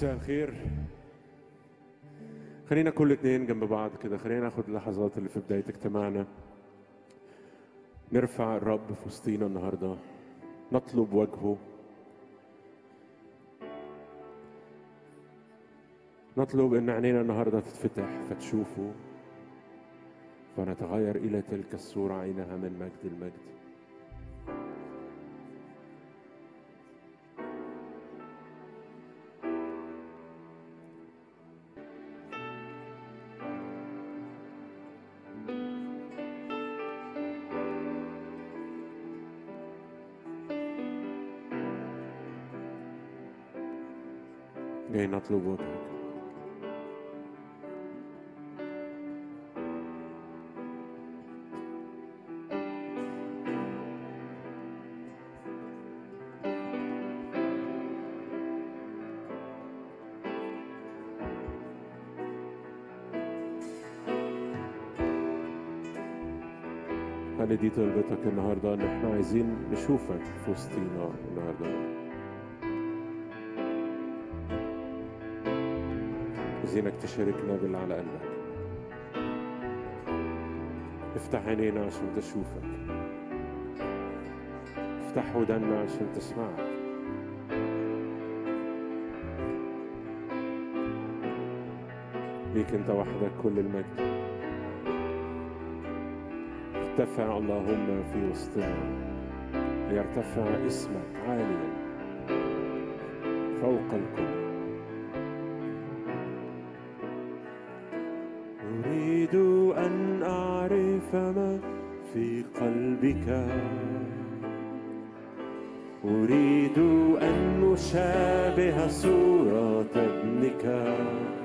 مساء الخير خلينا كل اتنين جنب بعض كده خلينا ناخد اللحظات اللي في بداية اجتماعنا نرفع الرب في وسطينا النهارده نطلب وجهه نطلب ان عينينا النهارده تتفتح فتشوفه فنتغير الى تلك الصورة عينها من مجد المجد جاي نطلب وجهك هل دي طلبتك النهارده ان احنا عايزين نشوفك في وسطينا النهارده عايزينك تشاركنا باللي على قلبك افتح عينينا عشان تشوفك افتح ودنا عشان تسمعك ليك انت وحدك كل المجد ارتفع اللهم في وسطنا ليرتفع اسمك عاليا فوق الكل أريد أن أعرف ما في قلبك أريد أن أشابه صورة ابنك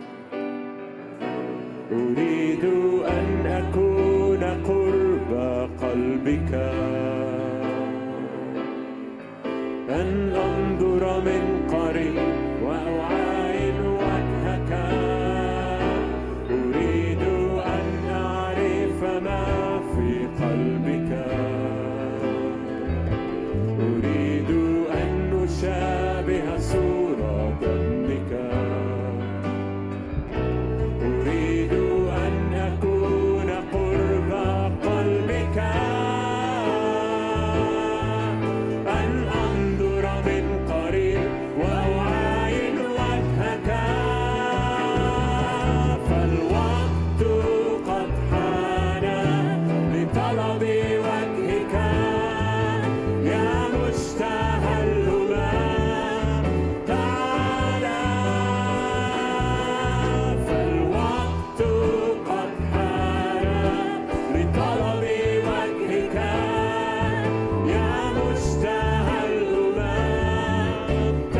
أريد أن أكون قرب قلبك أن أنظر من قريب وأعاين وجهك أريد أن أعرف ما في قلبك أريد أن أشابه صورة ابنك أريد أن أكون قرب قلبك أن أنظر من قريب وأعاين وجهك فالوقت قد حان لطلب وجهك يا مشتهى الهمام تعالى فالوقت قد حان لطلب وجهك يا مشتهى الهمام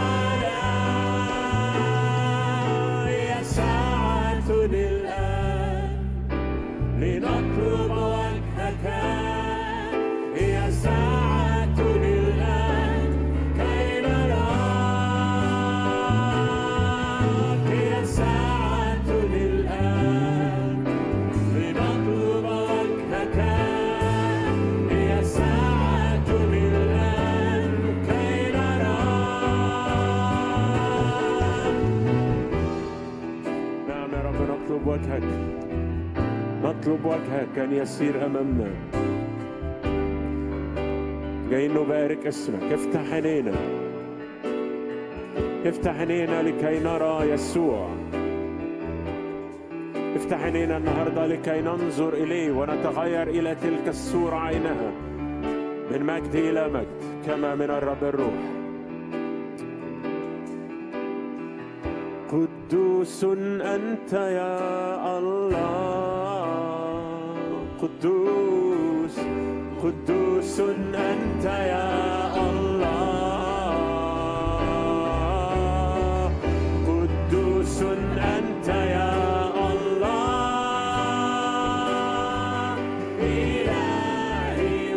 تعالى يا ساعة الآن لنطلب وجهك هي ساعة الآن كي نراك هي ساعة الآن لنطلب وجهك هي ساعة الآن كي نراك نعم يا رب نطلب وجهك نطلب وجهك أن يسير أمامنا جايين نبارك اسمك افتح عينينا افتح عينينا لكي نرى يسوع افتح عينينا النهارده لكي ننظر إليه ونتغير إلى تلك الصورة عينها من مجد إلى مجد كما من الرب الروح قدوس أنت يا الله قدوس قدوس أنت يا الله قدوس أنت يا الله إلهي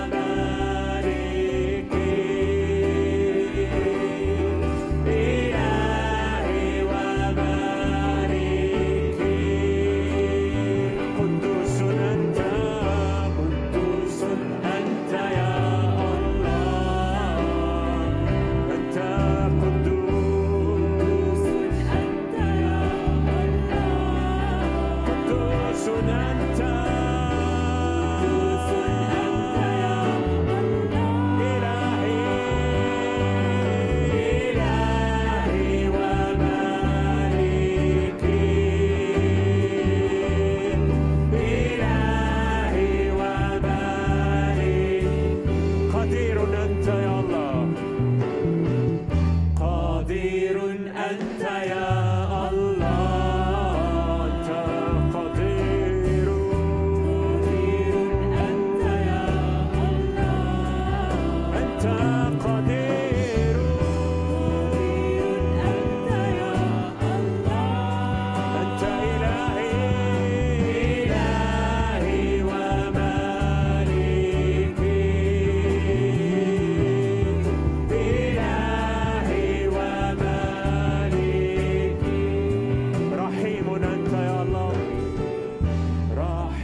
ومالكي إلهي ومالكي قدوس أنت قدوس أنت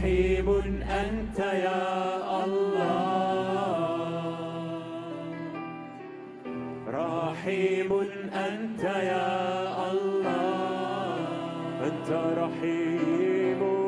رحيم أنت يا الله رحيم أنت يا الله أنت رحيم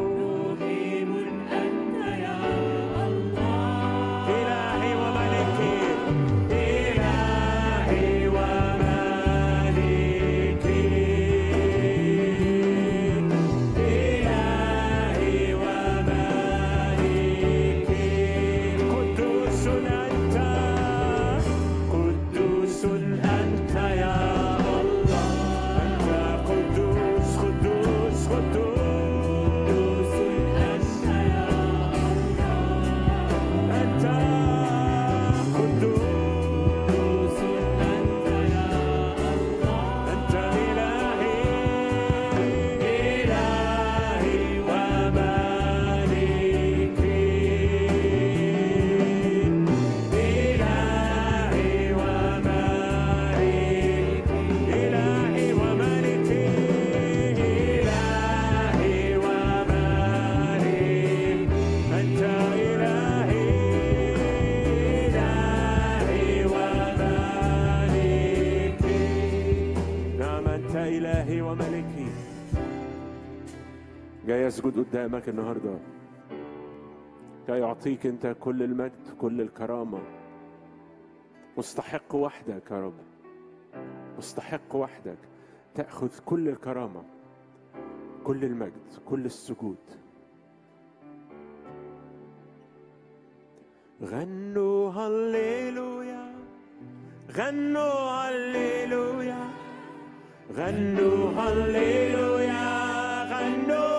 يسجد قدامك النهارده كي يعطيك انت كل المجد كل الكرامه مستحق وحدك يا رب مستحق وحدك تاخذ كل الكرامه كل المجد كل السجود غنوا هللويا غنوا هللويا غنوا هللويا غنوا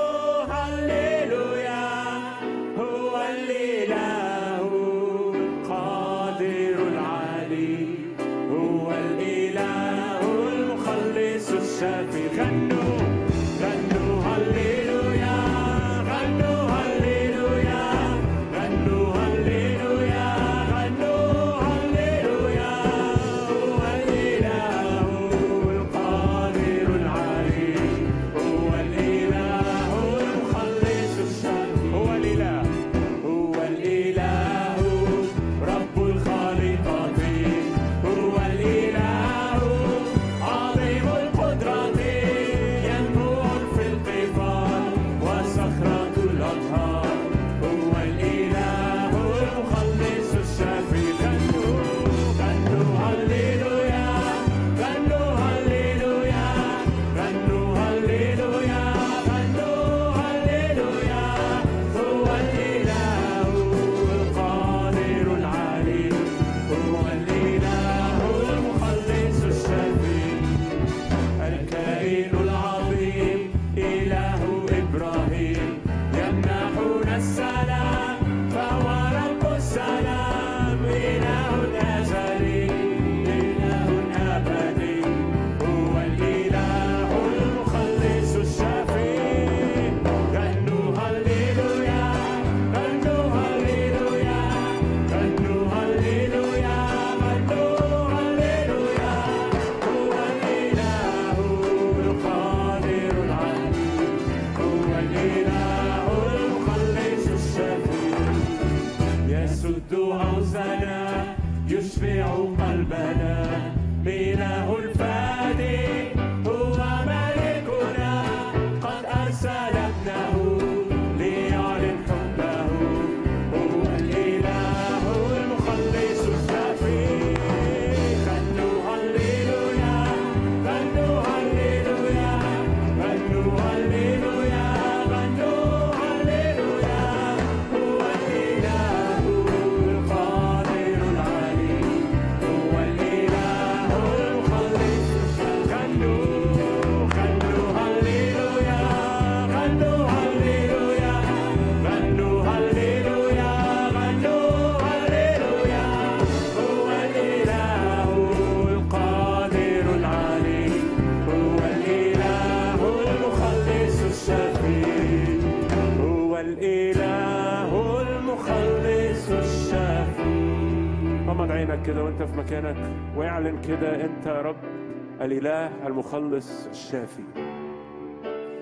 كده وانت في مكانك واعلن كده انت يا رب الاله المخلص الشافي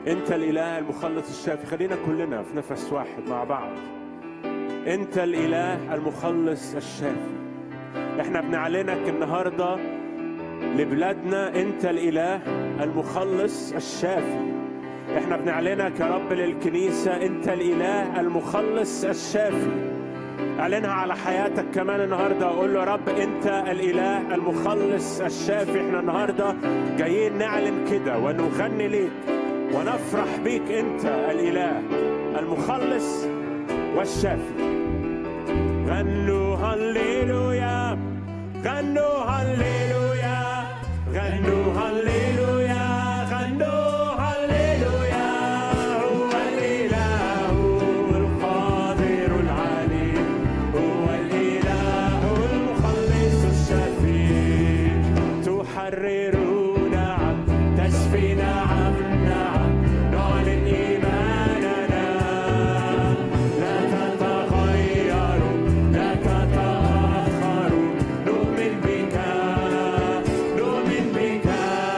انت الاله المخلص الشافي خلينا كلنا في نفس واحد مع بعض انت الاله المخلص الشافي احنا بنعلنك النهارده لبلادنا انت الاله المخلص الشافي احنا بنعلنك يا رب للكنيسه انت الاله المخلص الشافي اعلنها على حياتك كمان النهارده اقول له يا رب انت الاله المخلص الشافي احنا النهارده جايين نعلن كده ونغني ليك ونفرح بيك انت الاله المخلص والشافي غنوا هللويا غنوا هللويا غنوا هللويا غنوا هللويا هو الإله القادر العليم هو الإله المخلص الشفيع تحرر نعم تشفي نعم نعم نعلن إيماننا لا تتغيروا لا تتأخروا نؤمن بك نؤمن بك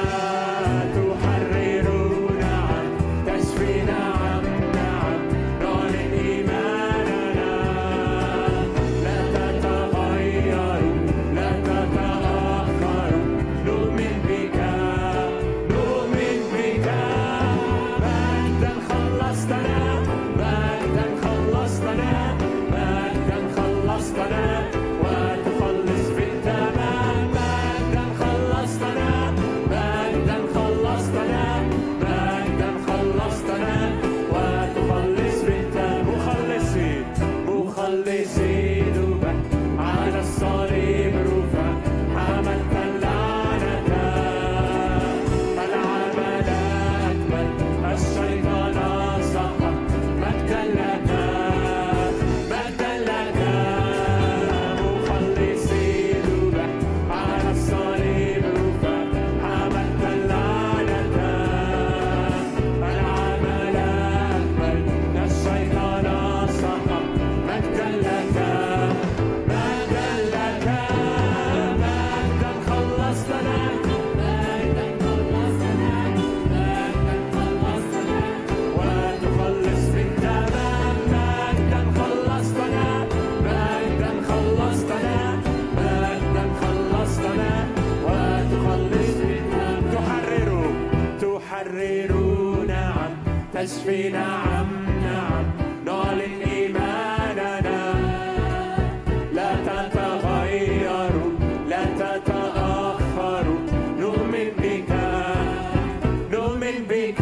تحرر نعم تشفي نعم نعم نعلن إيماننا لا تتغيروا لا تتأخروا نؤمن بك نؤمن بك مجدا خلصتنا مجدا خلصتنا مجدا خلصتنا وتخلص في التمام مجدا خلصتنا مجدا خلصتنا مجدا خلصتنا وتخلص في التمام مخلصين مخلصين ذبح على الصليب رفع حملت اللعنة العمل أكمل الشيطان سقط مجدا لك مجدا لك مخلصي ذبح على الصليب رفع حملت اللعنة العمل أكمل الشيطان سقط مجدا لك مجدا لك مجدا خلصتنا مجدا خلصتنا مجدا خلصتنا وتخلص في التمام مجدا خلصتنا مجدا خلصتنا مجدا خلصتنا وتخلص في التمام تحرر تحرر نعم تشفي نعم نعم نعلن إيماننا لا تتغيروا لا تتأخروا نؤمن بك نؤمن بك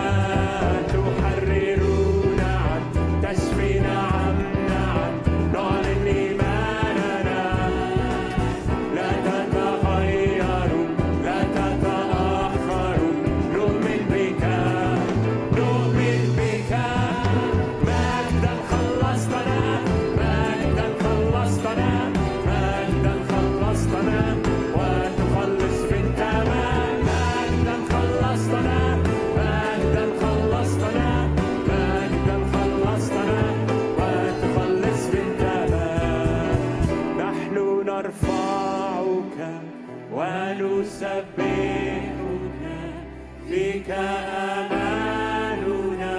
تحرر نعم تشفي نعم نعم نعلن إيماننا لا تتغيروا لا تتأخروا نؤمن بك نؤمن بك مجدا خلصتنا مجدا خلصتنا مجدا خلصتنا وتخلص في التمام مجدا خلصتنا مجدا خلصتنا مجدا خلصتنا وتخلص في التمام نحن نرفعك ونسبحك فيك أماننا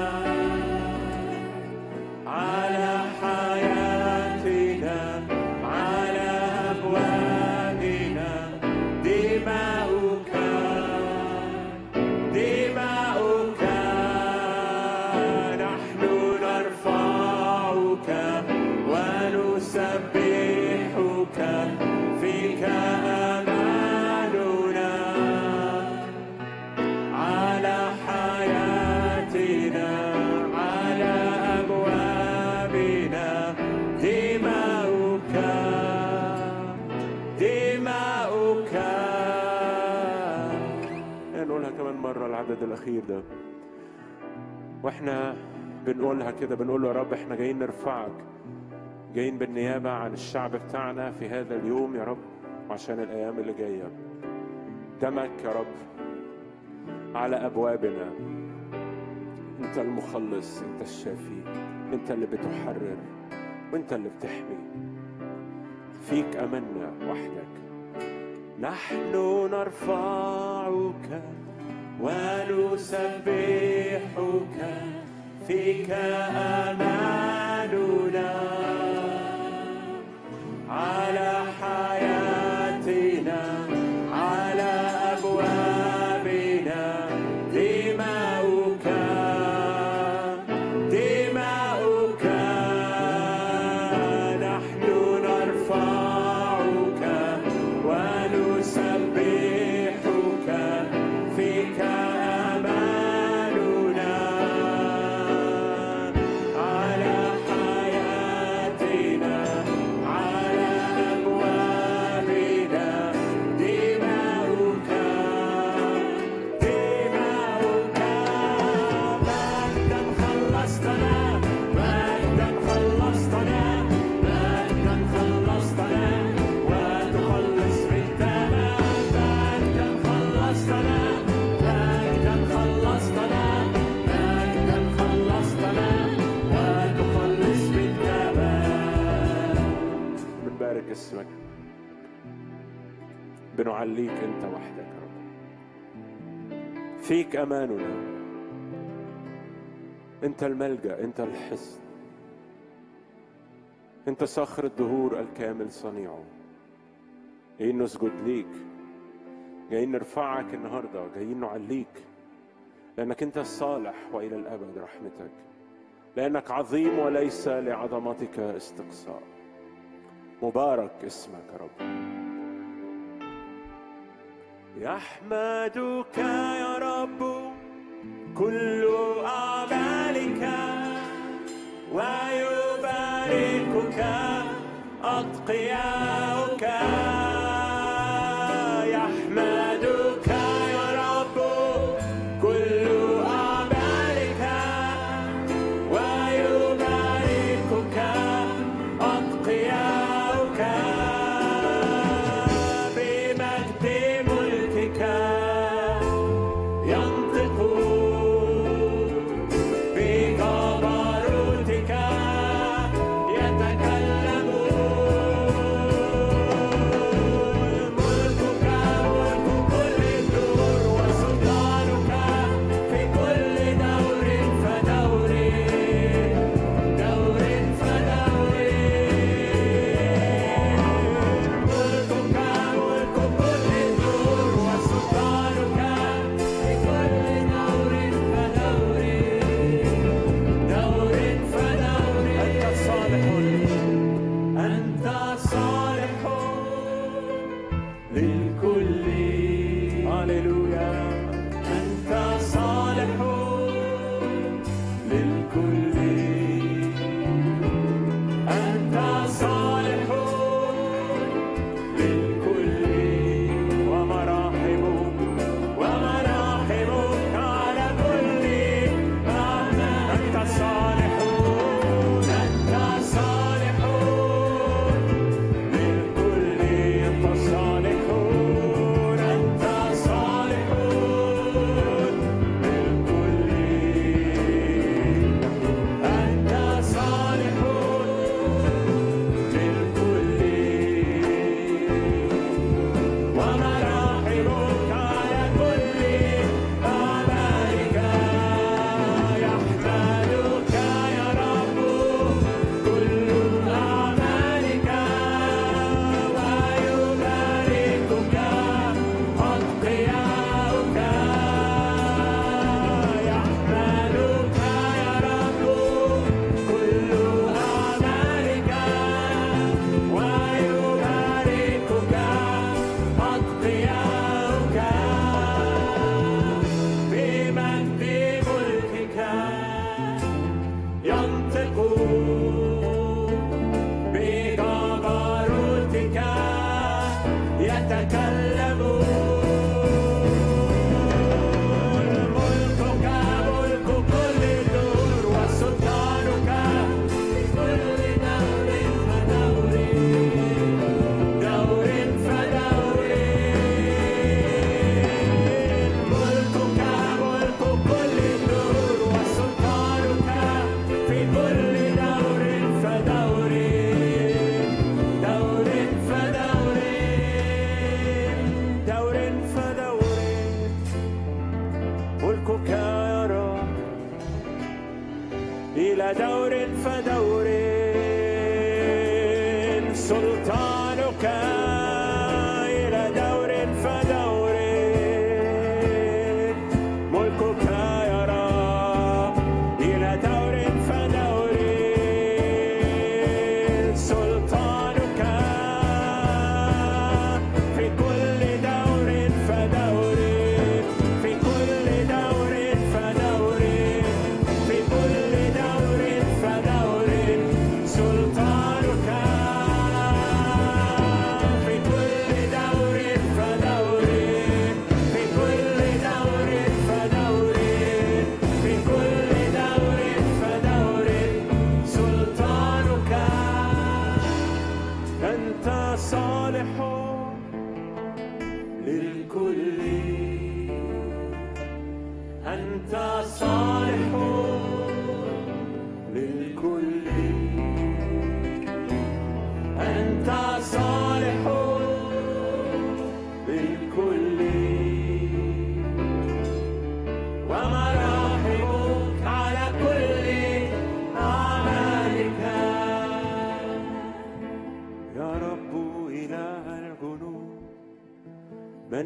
على حياتنا على أبوابنا دماؤك دماؤك نحن نرفعك ونسبحك فيك أماننا على حياتنا على أبوابنا دماؤك دماؤك نقولها كمان مرة العدد الأخير ده واحنا بنقولها كده بنقول له يا رب احنا جايين نرفعك جايين بالنيابة عن الشعب بتاعنا في هذا اليوم يا رب وعشان الأيام اللي جاية دمك يا رب على أبوابنا أنت المخلص أنت الشافي أنت اللي بتحرر وأنت اللي بتحمي فيك أمنا وحدك نحن نرفعك ونسبحك فيك أماننا على حياتنا على أبوابنا دماؤك دماؤك نحن نرفعك ونسبحك فيك أماننا على حياتنا على أبوابنا دماؤك دماؤك مجدا خلصتنا مجدا خلصتنا مجدا خلصتنا وتخلص بالتمام مجدا خلصتنا مجدا خلصتنا مجدا خلصتنا وتخلص بالتمام بنبارك اسمك بنعليك انت وحدك يا رب فيك اماننا انت الملجا انت الحصن انت صخر الدهور الكامل صنيعه جايين نسجد ليك جايين نرفعك النهارده جايين نعليك لانك انت الصالح والى الابد رحمتك لانك عظيم وليس لعظمتك استقصاء مبارك اسمك يا رب يحمدك يا رب كل أعمالك ويباركك أتقياؤك يحمدك يا رب كل أعمالك ويباركك أتقياؤك بمجد ملكك ينطقون بجبروتك يتكلمون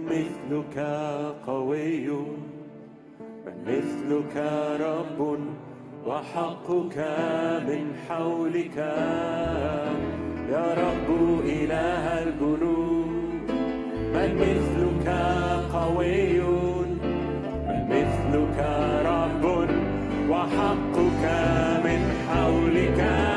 مثلك قوي من مثلك رب وحقك من حولك يا رب إله الجنود من مثلك قوي من مثلك رب وحقك من حولك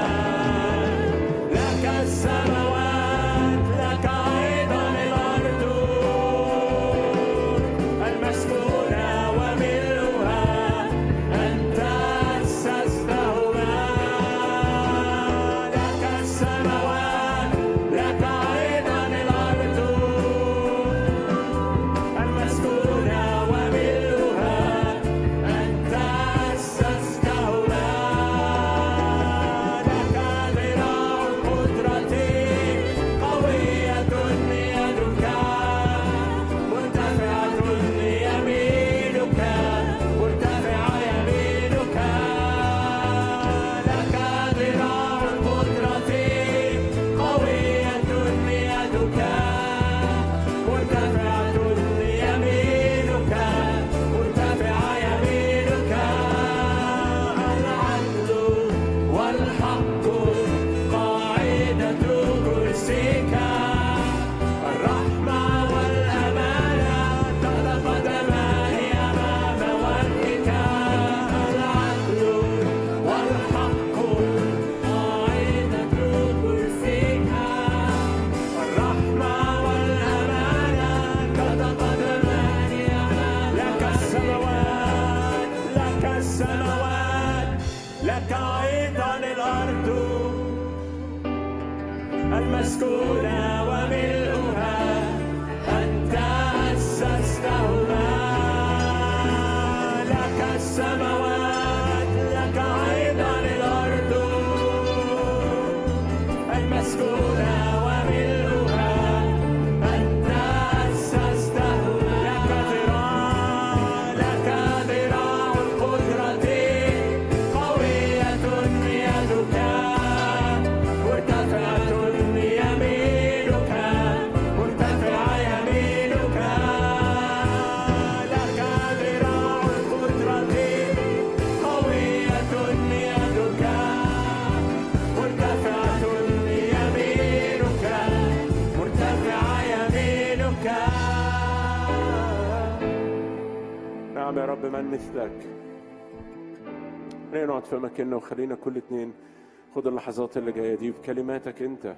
في مكاننا وخلينا كل اتنين خد اللحظات اللي جايه دي بكلماتك انت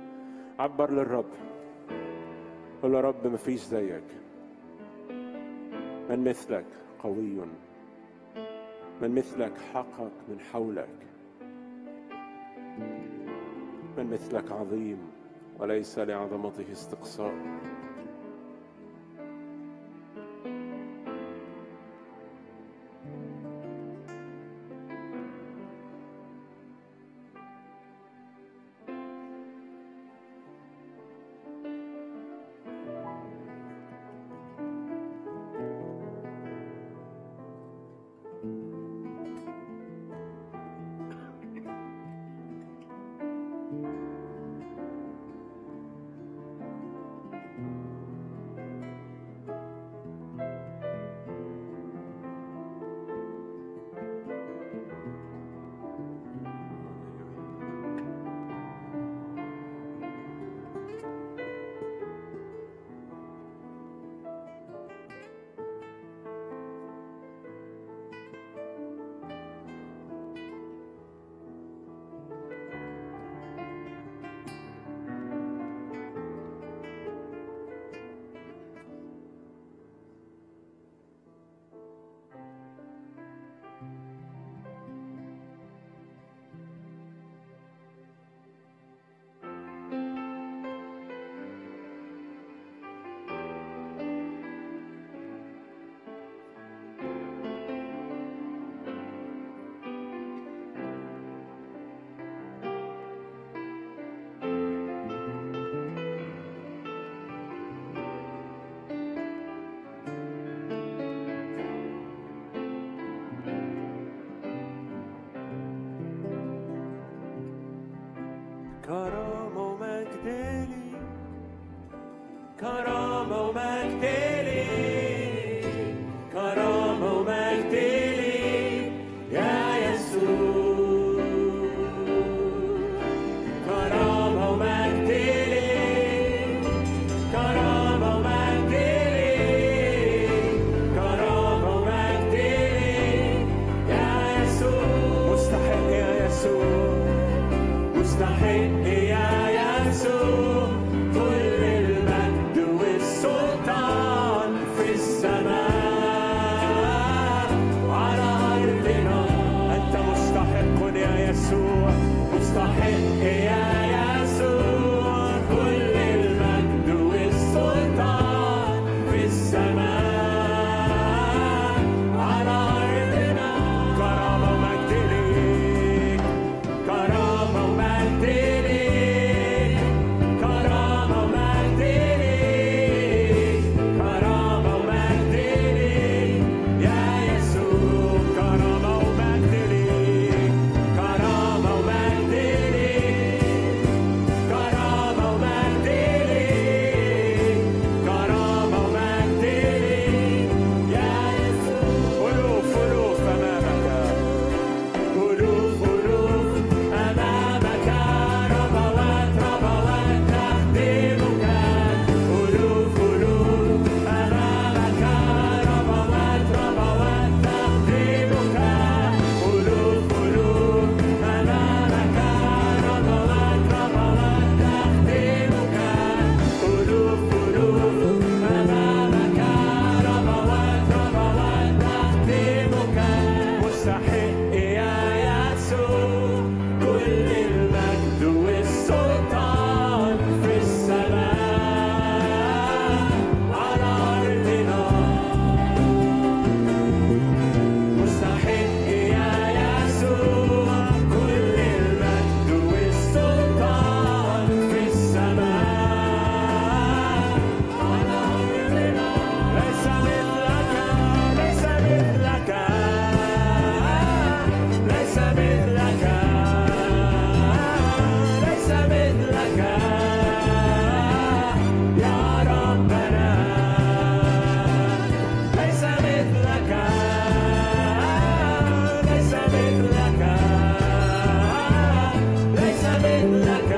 عبر للرب قول يا رب مفيش زيك من مثلك قوي من مثلك حقق من حولك من مثلك عظيم وليس لعظمته استقصاء كرامة ومجد لي كرامة ومجد مستحق يا يسوع كل المجد والسلطان في السماء وعلى أرضنا أنت مستحق يا يسوع مستحق يا يسوع كل المجد والسلطان في السماء على أرضنا كرامة ومجد ليك كرامة ومجد ليك كرامة ومجد ليك كرامة ومجد ليك يا يسوع كرامة ومجد ليك كرامة ومجد ليك كرامة ومجد ليك كرامة ومجد ليك يا يسوع ألوف ألوف أمامك ألوف ألوف أمامك ربوات ربوات تخدمك ألوف ألوف أمامك ربوات ربوات تخدمك ألوف ألوف أمامك ربوات ربوات تخدمك ألوف ألوف أمامك ربوات ربوات تخدمك مستحق يا يسوع كل المجد والسلطان في السماء على أرضنا مستحق يا يسوع كل المجد والسلطان في السماء على أرضنا ليس مثلك ليس مثلك ليس مثلك ليس مثلك يا ربنا ليس مثلك ليس مثلك ليس مثلك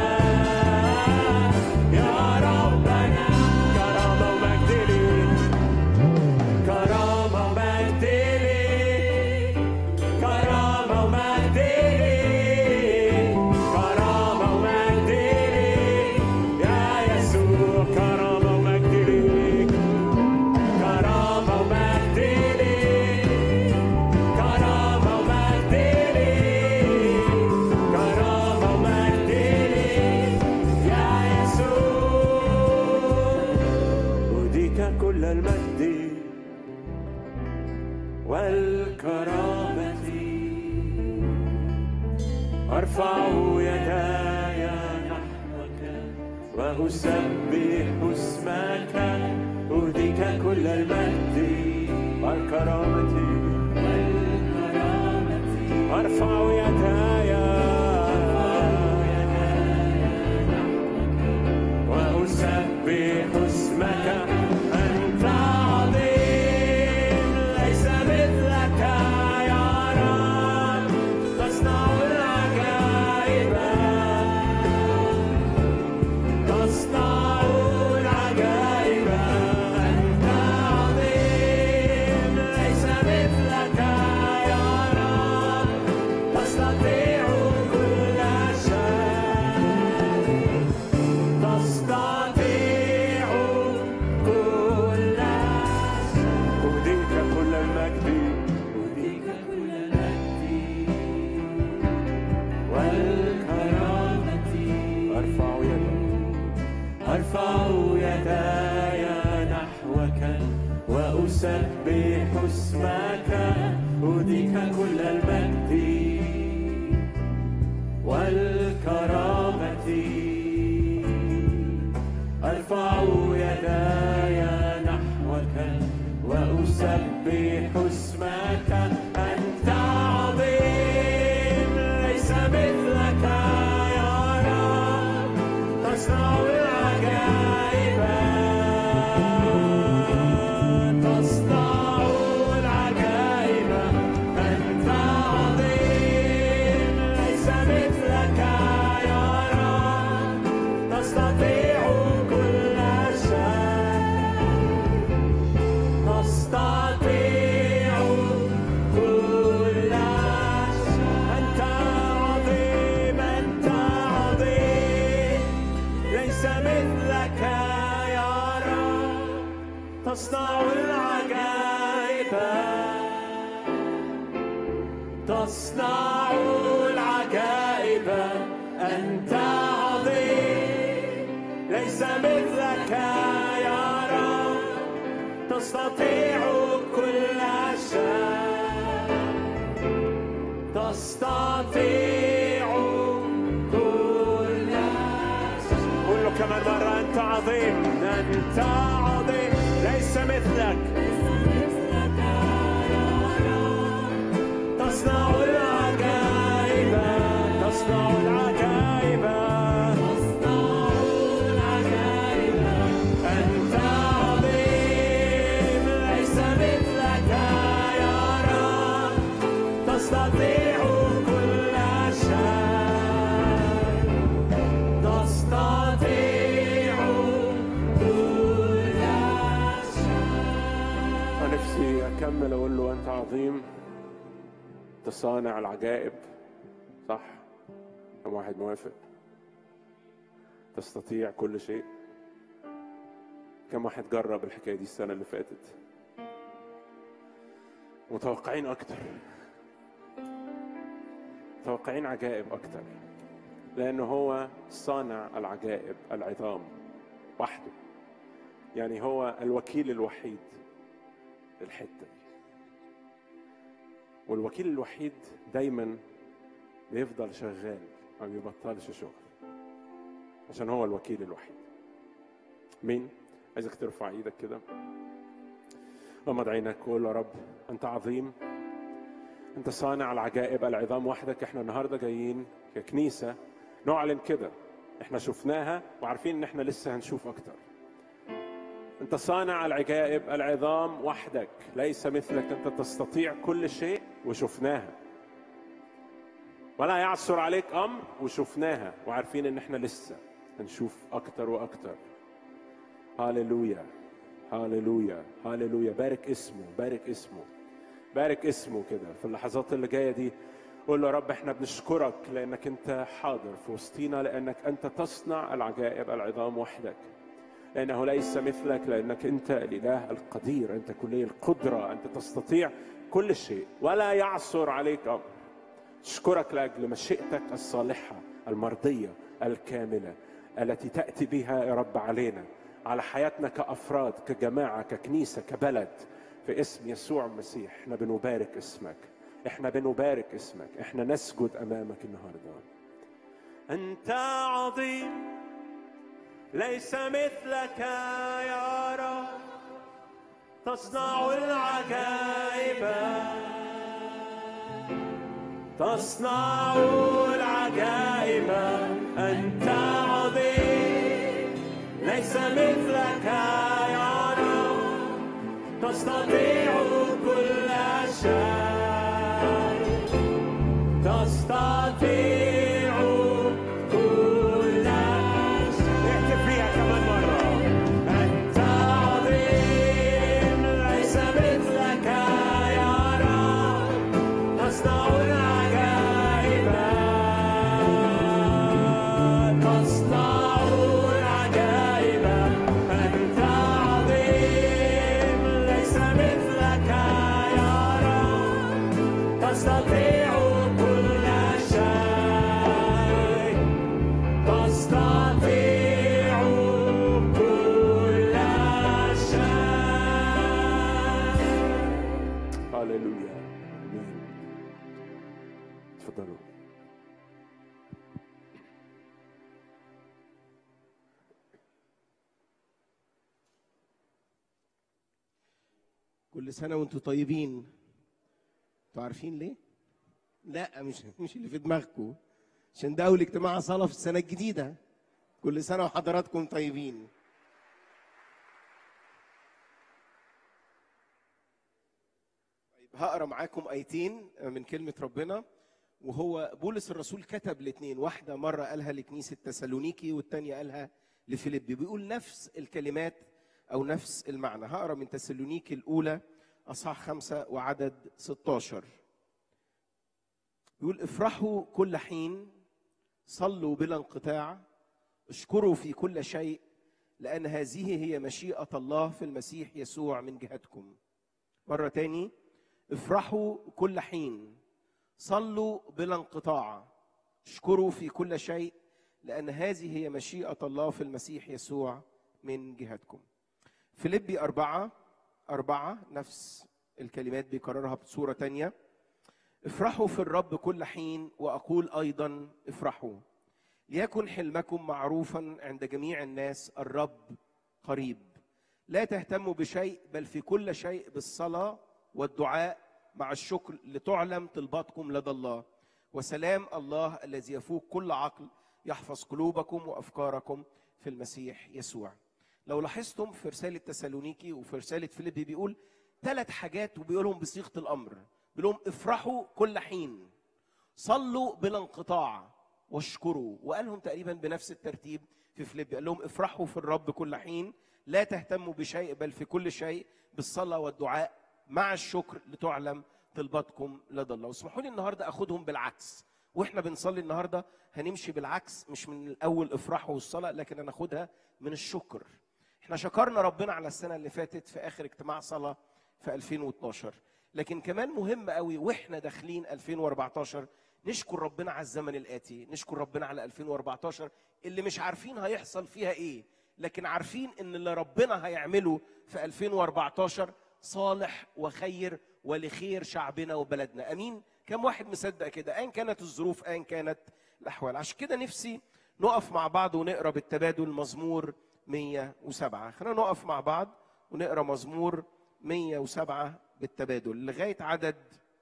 يا ربنا كرامة ومجد ليك كرامة ومجد ليك كرامة ومجد ليك كرامة ومجد ليك يا يسوع كرامة ومجد ليك كرامة ومجد ليك كرامة ومجد ليك كرامة ومجد ليك يا يسوع أوديك كل المجد والكرامة أرفع يداي نحوك وأسبح اسمك أهديك كل المجد والكرامة أرفع يداي وأسبح اسمك أنت عظيم ليس مثلك يا رب تصنع العجائب تصنع العجائب أنت عظيم ليس مثلك يا رب تستطيع كل شيء تستطيع كل شيء أهديك كل المجد أهديك كل المجد والكرامة أرفع يدي أرفع يداي نحوك وأسبح اسمك أهديك كل المجد والكرامة أرفع يداي نحوك وأسبح اسمك أنت عظيم ليس مثلك يا رب تصنع العجائب تصنع العجائب أنت عظيم ليس مثلك يا رب تستطيع كل شيء تستطيع تصنع العجائب أنت عظيم ليس مثلك يا رب تستطيع كل شيء تستطيع كل شيء قول له كمان مرة أنت عظيم أنت عظيم ليس مثلك تصنع العجائب تصنع العجائب أنت عظيم ليس مثلك يا رب تستطيع كل شيء تستطيع كل شيء أنا نفسي أكمل أقول له أنت عظيم أنت صانع العجائب صح كم واحد موافق تستطيع كل شيء كم واحد جرب الحكاية دي السنة اللي فاتت متوقعين أكتر متوقعين عجائب أكتر لأنه هو صانع العجائب العظام وحده يعني هو الوكيل الوحيد للحتة دي والوكيل الوحيد دايما بيفضل شغال ما بيبطلش شغل عشان هو الوكيل الوحيد مين عايزك ترفع ايدك كده غمض عينك وقول يا رب انت عظيم انت صانع العجائب العظام وحدك احنا النهارده جايين ككنيسه نعلن كده احنا شفناها وعارفين ان احنا لسه هنشوف اكتر انت صانع العجائب العظام وحدك ليس مثلك انت تستطيع كل شيء وشفناها ولا يعثر عليك امر وشفناها وعارفين ان احنا لسه هنشوف اكتر واكتر هاليلويا هاليلويا هاليلويا بارك اسمه بارك اسمه بارك اسمه كده في اللحظات اللي جايه دي قول له يا رب احنا بنشكرك لانك انت حاضر في وسطينا لانك انت تصنع العجائب العظام وحدك لانه ليس مثلك لانك انت الاله القدير انت كلي القدره انت تستطيع كل شيء ولا يعثر عليك امر اشكرك لاجل مشيئتك الصالحه المرضيه الكامله التي تاتي بها يا رب علينا على حياتنا كافراد كجماعه ككنيسه كبلد في اسم يسوع المسيح احنا بنبارك اسمك احنا بنبارك اسمك احنا نسجد امامك النهارده انت عظيم ليس مثلك يا رب تصنع العجائب تصنع العجائب أنت عظيم ليس مثلك يا رب تستطيع كل شيء تستطيع كل شيء احكي فيها كمان مرة أنت عظيم ليس مثلك يا رب تصنع العجائب تصنع العجائب أنت عظيم ليس مثلك يا رب تستطيع كل شيء تستطيع كل شيء هللويا امين تفضلوا كل سنة وانتم طيبين انتوا عارفين ليه؟ لا مش مش اللي في دماغكم عشان ده أول اجتماع صلاة في السنة الجديدة كل سنة وحضراتكم طيبين طيب هقرا معاكم ايتين من كلمة ربنا وهو بولس الرسول كتب الاثنين واحدة مرة قالها لكنيسة تسالونيكي والتانية قالها لفيليبي بيقول نفس الكلمات أو نفس المعنى هقرا من تسالونيكي الأولى أصحاح خمسة وعدد 16 بيقول افرحوا كل حين صلوا بلا انقطاع اشكروا في كل شيء لأن هذه هي مشيئة الله في المسيح يسوع من جهتكم مرة تاني افرحوا كل حين صلوا بلا انقطاع اشكروا في كل شيء لأن هذه هي مشيئة الله في المسيح يسوع من جهتكم فيليبي أربعة أربعة نفس الكلمات بيكررها بصورة تانية افرحوا في الرب كل حين وأقول أيضا افرحوا ليكن حلمكم معروفا عند جميع الناس الرب قريب لا تهتموا بشيء بل في كل شيء بالصلاة والدعاء مع الشكر لتعلم طلباتكم لدى الله وسلام الله الذي يفوق كل عقل يحفظ قلوبكم وافكاركم في المسيح يسوع. لو لاحظتم في رساله تسالونيكي وفي رساله فيليبي بيقول ثلاث حاجات وبيقولهم بصيغه الامر. بيقول لهم افرحوا كل حين. صلوا بلا انقطاع واشكروا وقالهم تقريبا بنفس الترتيب في فيليبي قال لهم افرحوا في الرب كل حين لا تهتموا بشيء بل في كل شيء بالصلاه والدعاء مع الشكر لتعلم طلباتكم لدى الله واسمحوا لي النهارده اخدهم بالعكس واحنا بنصلي النهارده هنمشي بالعكس مش من الاول افرحوا والصلاه لكن هناخدها من الشكر احنا شكرنا ربنا على السنه اللي فاتت في اخر اجتماع صلاه في 2012 لكن كمان مهم قوي واحنا داخلين 2014 نشكر ربنا على الزمن الاتي نشكر ربنا على 2014 اللي مش عارفين هيحصل فيها ايه لكن عارفين ان اللي ربنا هيعمله في 2014 صالح وخير ولخير شعبنا وبلدنا امين كم واحد مصدق كده ايا كانت الظروف ايا كانت الاحوال عشان كده نفسي نقف مع بعض ونقرا بالتبادل مزمور 107 خلينا نقف مع بعض ونقرا مزمور 107 بالتبادل لغايه عدد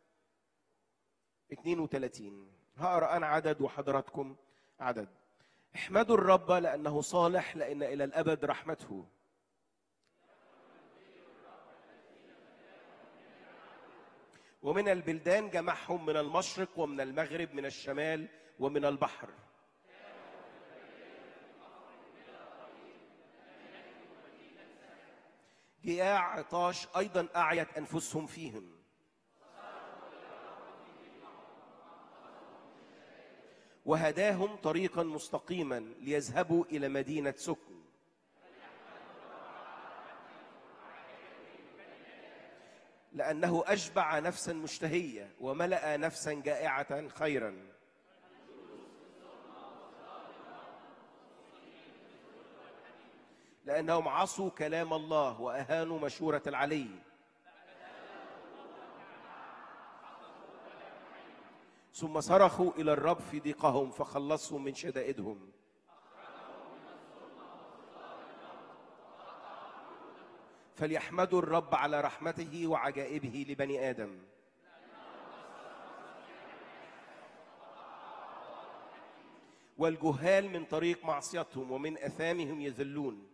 32 هقرا انا عدد وحضراتكم عدد احمدوا الرب لانه صالح لان الى الابد رحمته ومن البلدان جمعهم من المشرق ومن المغرب من الشمال ومن البحر جياع عطاش ايضا اعيت انفسهم فيهم وهداهم طريقا مستقيما ليذهبوا الى مدينه سكن لأنه أشبع نفسا مشتهية وملأ نفسا جائعة خيرا لأنهم عصوا كلام الله وأهانوا مشورة العلي ثم صرخوا إلى الرب في ضيقهم فخلصهم من شدائدهم فليحمدوا الرب على رحمته وعجائبه لبني ادم والجهال من طريق معصيتهم ومن اثامهم يذلون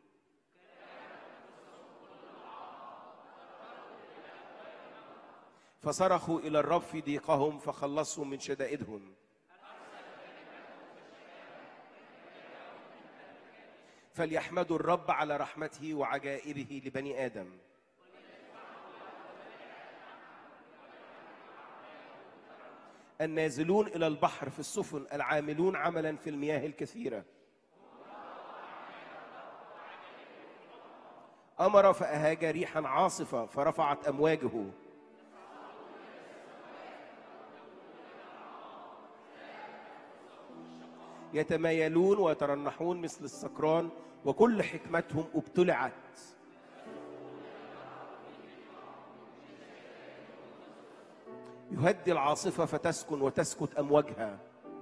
فصرخوا الى الرب في ضيقهم فخلصهم من شدائدهم فليحمدوا الرب على رحمته وعجائبه لبني ادم النازلون الى البحر في السفن العاملون عملا في المياه الكثيره امر فاهاج ريحا عاصفه فرفعت امواجه يتمايلون ويترنحون مثل السكران وكل حكمتهم ابتلعت يهدي العاصفة فتسكن وتسكت أمواجها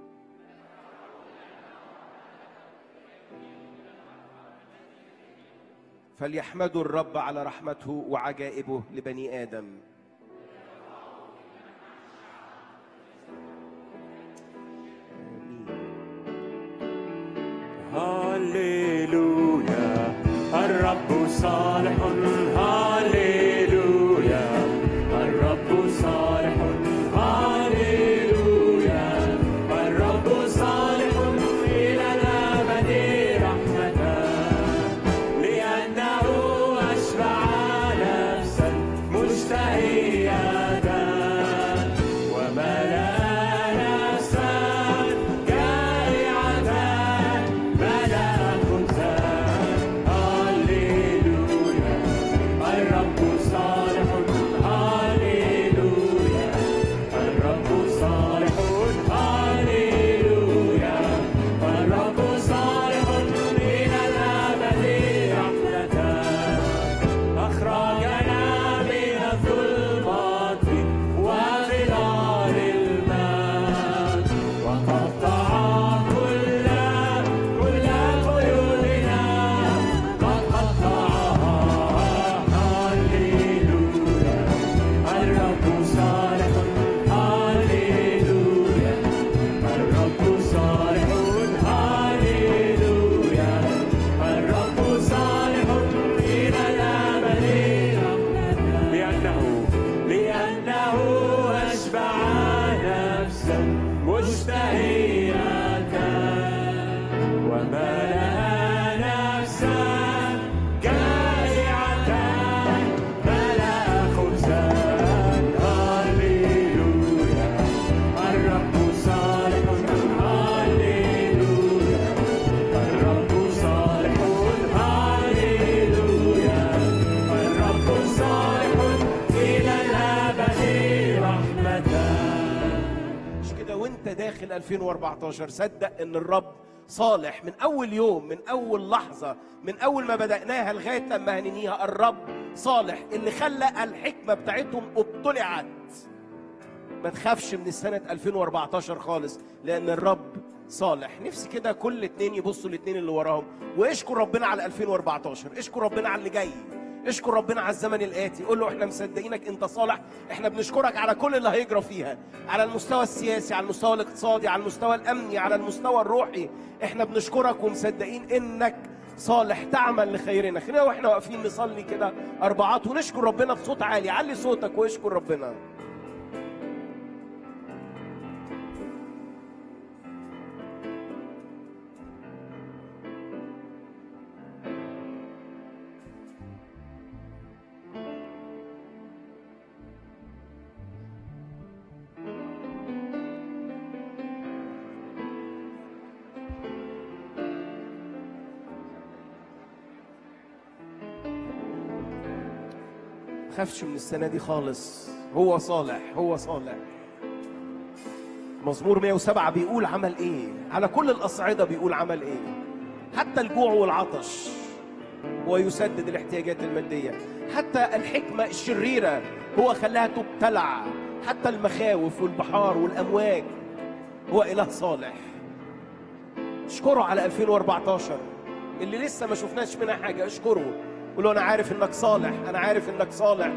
فليحمدوا الرب على رحمته وعجائبه لبني آدم هللويا الرب صالح هللويا الرب صالح هللويا الرب صالح إلى الأبد رحمة لأنه أشبع نفسا مشتهية وملأ نفسا جائعة ملأ خبزا هللويا الرب ال 2014 صدق ان الرب صالح من اول يوم من اول لحظه من اول ما بداناها لغايه لما هننهيها الرب صالح اللي خلى الحكمه بتاعتهم ابتلعت ما تخافش من السنة 2014 خالص لأن الرب صالح نفسي كده كل اتنين يبصوا الاتنين اللي وراهم واشكر ربنا على 2014 اشكر ربنا على اللي جاي اشكر ربنا على الزمن الآتي قول له احنا مصدقينك انت صالح احنا بنشكرك على كل اللي هيجرى فيها على المستوى السياسي على المستوى الاقتصادي على المستوى الأمني على المستوى الروحي احنا بنشكرك ومصدقين انك صالح تعمل لخيرنا خلينا واحنا واقفين نصلي كده اربعات ونشكر ربنا بصوت عالي علي صوتك واشكر ربنا خافش من السنة دي خالص هو صالح هو صالح مزمور 107 بيقول عمل ايه على كل الأصعدة بيقول عمل ايه حتى الجوع والعطش هو يسدد الاحتياجات المادية حتى الحكمة الشريرة هو خلاها تبتلع حتى المخاوف والبحار والأمواج هو إله صالح اشكره على 2014 اللي لسه ما شفناش منها حاجة اشكره قول له أنا عارف إنك صالح أنا عارف إنك صالح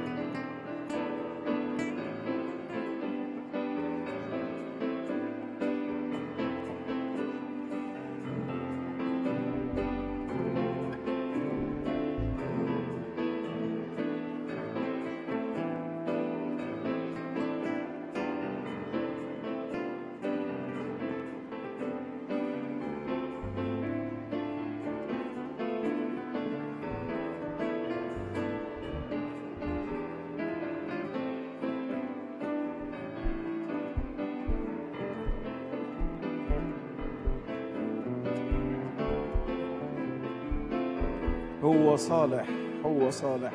هو صالح هو صالح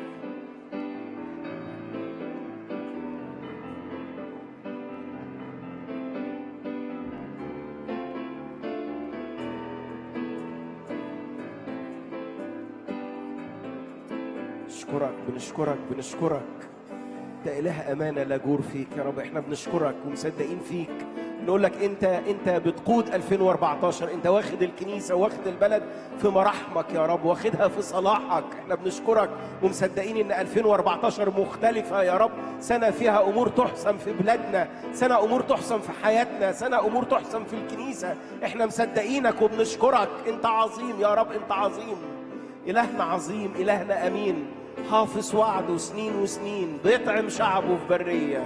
بنشكرك بنشكرك بنشكرك انت اله امانه لا جور فيك يا رب احنا بنشكرك ومصدقين فيك نقول لك انت انت بتقود 2014 انت واخد الكنيسه واخد البلد في مراحمك يا رب واخدها في صلاحك احنا بنشكرك ومصدقين ان 2014 مختلفه يا رب سنه فيها امور تحسم في بلادنا سنه امور تحسم في حياتنا سنه امور تحسم في الكنيسه احنا مصدقينك وبنشكرك انت عظيم يا رب انت عظيم إلهنا عظيم إلهنا أمين حافظ وعده سنين وسنين بيطعم شعبه في برية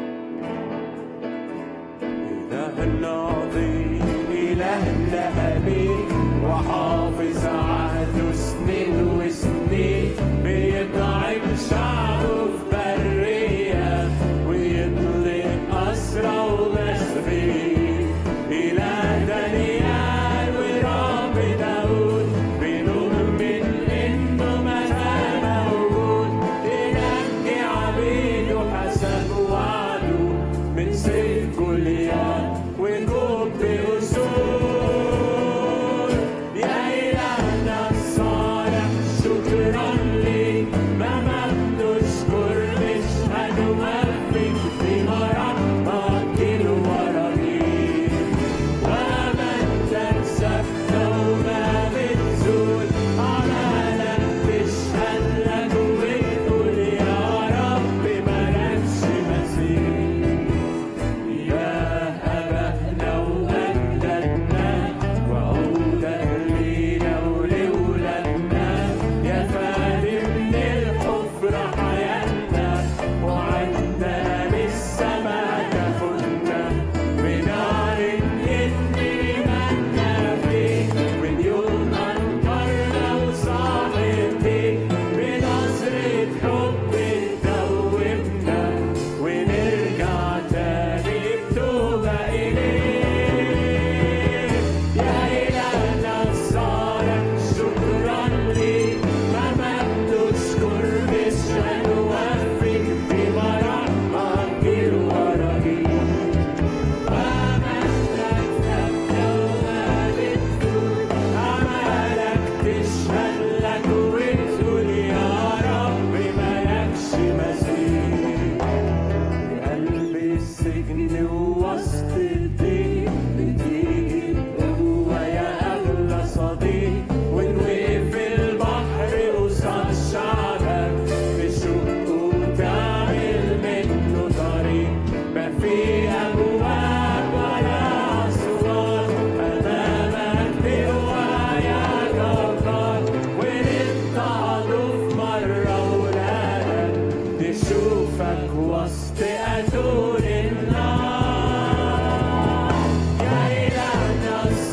إلهنا عظيم إلهنا أمين وحافظ عهده سنين وسنين بيطعم شعبه في برية ويطلق أسرى ومسبين إله دانيال ورب داود بنؤمن إنه ما زال موجود ينجي عبيده حسب وعده من سيف جوليات وجوه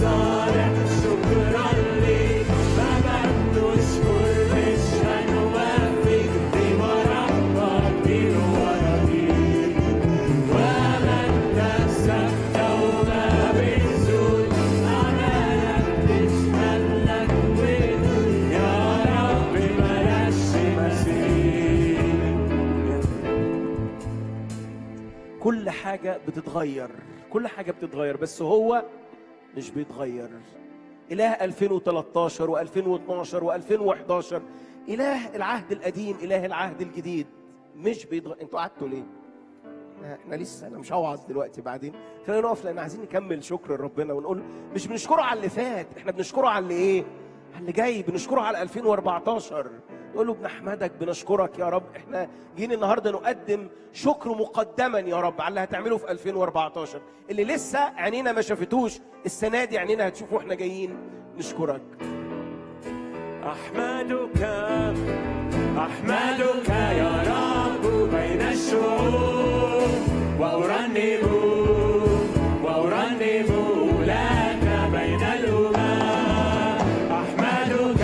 الصالح شكرا ليك ما بنشكر مش هنوفيك بمرحبك دين ورقيق وما انت وما بتزول أمانك تشهد لك ودود يا رب ملاش مثيل كل حاجة بتتغير كل حاجة بتتغير بس هو مش بيتغير إله 2013 و2012 و2011 إله العهد القديم إله العهد الجديد مش بيتغير انتوا قعدتوا ليه؟ احنا- احنا لسه انا مش هوعظ دلوقتي بعدين خلينا نقف لان عايزين نكمل شكر لربنا ونقول مش بنشكره على اللي فات احنا بنشكره على اللي ايه؟ على اللي جاي بنشكره على 2014 نقول له بنحمدك بنشكرك يا رب احنا جينا النهارده نقدم شكر مقدما يا رب على اللي هتعمله في 2014 اللي لسه عينينا ما شافتوش السنه دي عينينا هتشوفه واحنا جايين نشكرك أحمدك أحمدك يا رب بين الشعوب وأرنم وأرنم لك بين الأمم أحمدك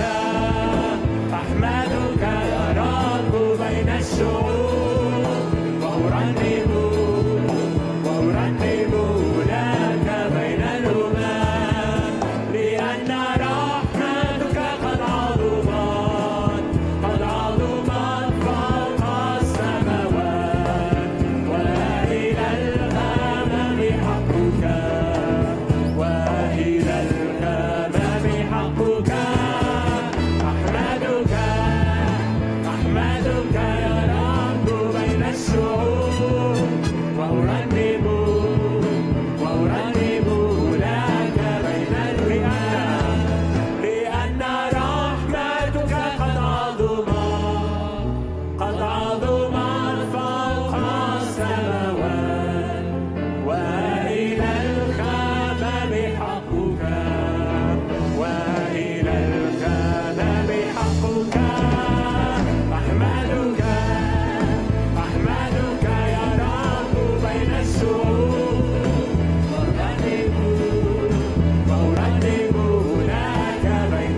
أحمدك يا رب بين الشعوب وأرنم وأرنم لك بين الأمم لأن رحمتك قد عظمت قد عظمت فوق السماوات وإلى الغمام حقك وإلى الغمام حقك أحمدك أحمدك يا رب بين الشعوب وأرنم وأرنم لك بين الرئام لأن رحمتك قد عظمت قد عظمت فوق السماوات وإلى الخمام حقك وإلى الخمام حقك أحمدك أحمدك يا رب بين الشعوب وأرنم وأرنم لك بين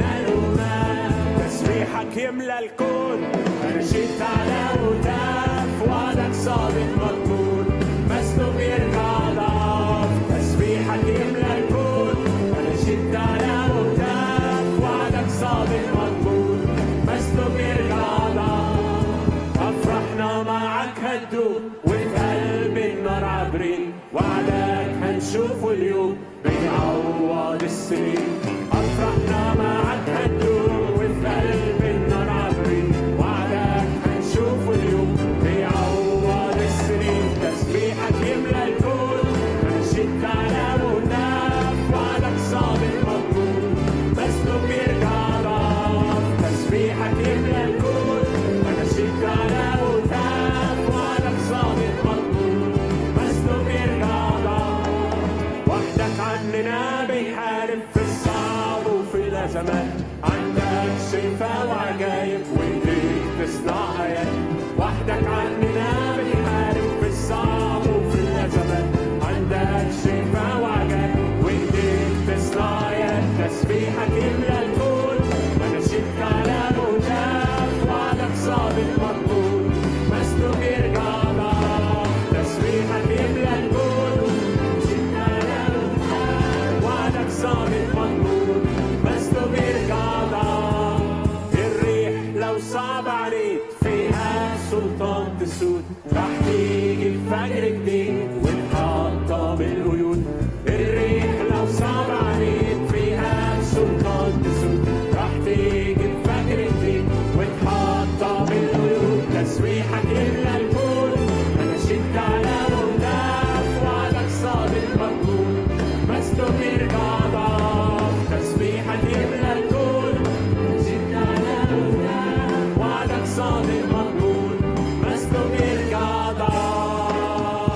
الأمم تسبيحك يملى الكون أنشدت على هتاف وعدك صادق مضمون مسلوب يرجع ضعف تسبيحك يملى الكون أنشدت على هتاف وعدك صادق مضمون مسلوب يرجع ضعف أفرحنا معك هالدوب وفي قلب النار عابرين وعدك هنشوفه اليوم بيعوض السنين أفرحنا معك هالدوب وفي قلب النار عابرين وعدك هنشوفه اليوم بيعوض السنين تسبيحك يملى الكون هنشد على مناف وعدك صادق مضمون مسلوب يرجع ضعف تسبيحك يملى الكون هنشد على مناف وعدك صادق مضمون مسلوب يرجع ضعف وحدك عننا بيحارب في الصعب وفي الأزمات عندك شفاء وعجايب وإيديك تصنع آيات وحدك عننا بيحارب في الصعب وفي الأزمات عندك شفاء وعجايب وإيديك تصنع آيات تسبيحك يملى الكون مناشدك على مهتاف وعدك صادق مضمون مسلوب يرجع ضعف تسبيحك يملى الكون مناشدك على مهتاف وعدك صادق مضمون مسلوب يرجع ضعف الريح لو صعب عليك فيها سلطان تسود راح تيجي بفجر جديد ونحطم القيود الريح لو صعب عليك فيها سلطان تسود راح تيجي بفجر جديد ونحطم القيود تسبيحك يملى الكون انا شدت على مهتاف وعدك صادق مقبول مسلوب يرجع ضعف تسبيحك يملى الكون شدت على مهتاف وعدك صادق مقبول مسلوب يرجع ضعف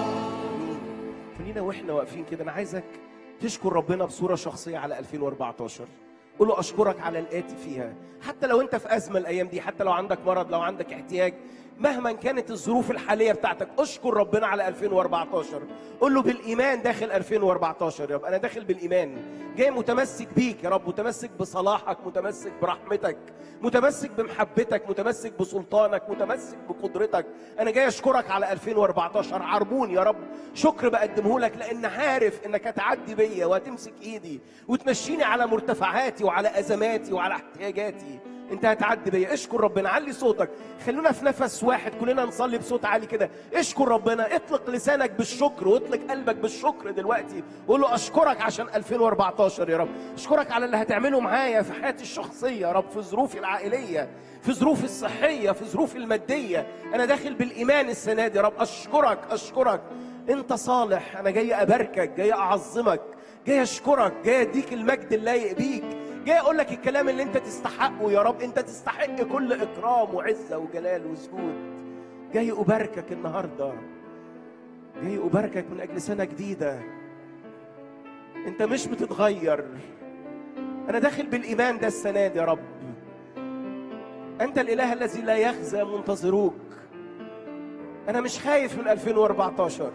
خلينا واحنا واقفين كده انا عايزك تشكر ربنا بصوره شخصيه على 2014 قول له اشكرك على الاتي فيها حتى لو انت في ازمه الايام دي حتى لو عندك مرض لو عندك احتياج مهما كانت الظروف الحاليه بتاعتك اشكر ربنا على 2014 قول له بالايمان داخل 2014 يا رب انا داخل بالايمان جاي متمسك بيك يا رب متمسك بصلاحك متمسك برحمتك متمسك بمحبتك متمسك بسلطانك متمسك بقدرتك انا جاي اشكرك على 2014 عربون يا رب شكر بقدمه لك لان عارف انك هتعدي بيا وهتمسك ايدي وتمشيني على مرتفعاتي وعلى ازماتي وعلى احتياجاتي انت هتعدي بيا اشكر ربنا علي صوتك خلونا في نفس واحد كلنا نصلي بصوت عالي كده اشكر ربنا اطلق لسانك بالشكر واطلق قلبك بالشكر دلوقتي قول له اشكرك عشان 2014 يا رب اشكرك على اللي هتعمله معايا في حياتي الشخصيه يا رب في ظروفي العائليه في ظروفي الصحيه في ظروفي الماديه انا داخل بالايمان السنه دي يا رب اشكرك اشكرك انت صالح انا جاي اباركك جاي اعظمك جاي اشكرك جاي اديك المجد اللايق بيك جاي اقول لك الكلام اللي انت تستحقه يا رب انت تستحق كل اكرام وعزه وجلال وسجود جاي اباركك النهارده جاي اباركك من اجل سنه جديده انت مش بتتغير انا داخل بالايمان ده السنه دي يا رب انت الاله الذي لا يخزى منتظروك انا مش خايف من 2014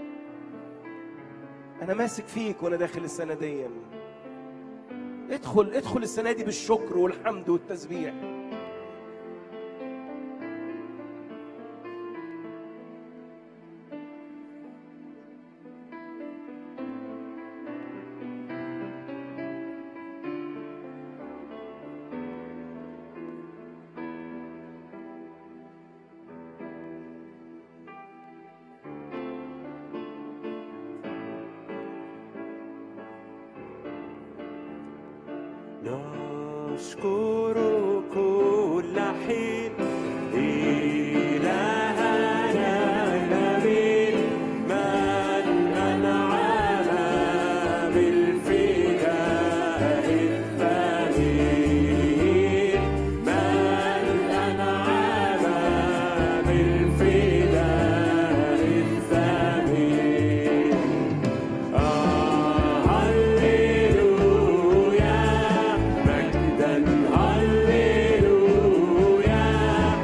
انا ماسك فيك وانا داخل السنه دي ادخل ادخل السنه دي بالشكر والحمد والتسبيح نشكر كل حين إلهنا النبيل من أنعم بالفداء الثمين من أنعم بالفداء الثمين هللويا مجدا هللويا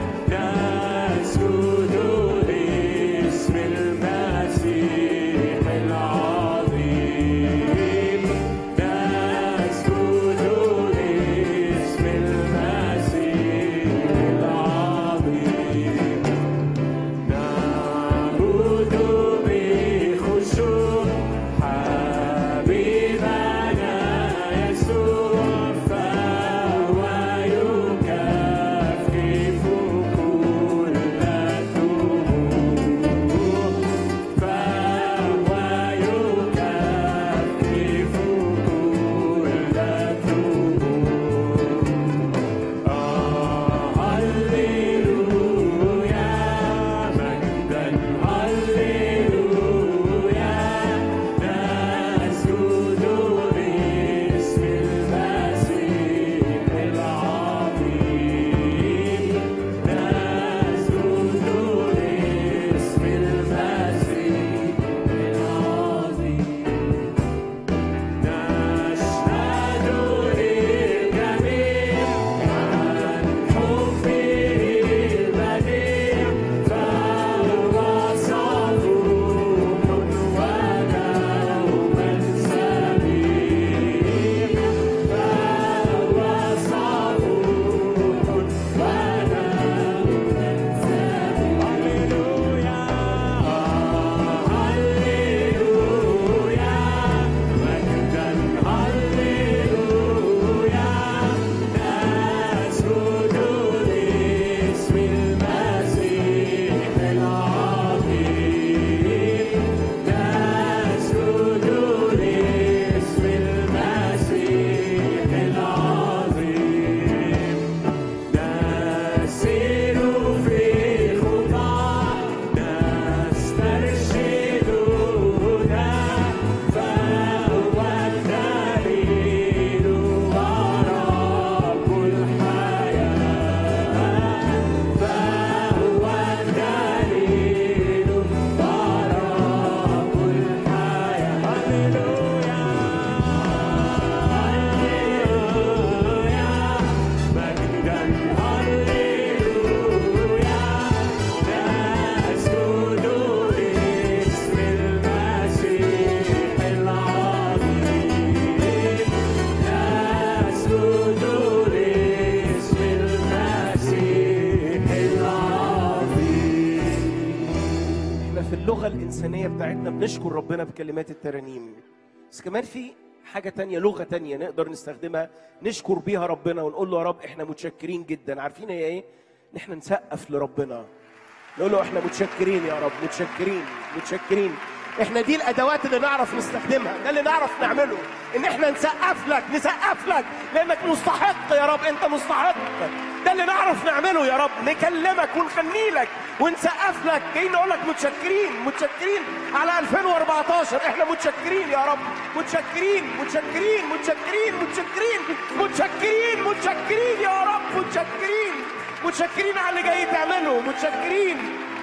الانسانيه بتاعتنا بنشكر ربنا بكلمات الترانيم بس كمان في حاجه تانية لغه تانية نقدر نستخدمها نشكر بيها ربنا ونقول له يا رب احنا متشكرين جدا عارفين هي ايه ان احنا نسقف لربنا نقول له احنا متشكرين يا رب متشكرين متشكرين احنا دي الادوات اللي نعرف نستخدمها ده اللي نعرف نعمله ان احنا نسقف لك نسقف لك لانك مستحق يا رب انت مستحق ده اللي نعرف نعمله يا رب نكلمك ونغني لك ونسقف لك جايين نقول لك متشكرين متشكرين على 2014 احنا متشكرين يا رب متشكرين متشكرين متشكرين متشكرين متشكرين متشكرين يا رب متشكرين متشكرين على اللي جاي تعمله متشكرين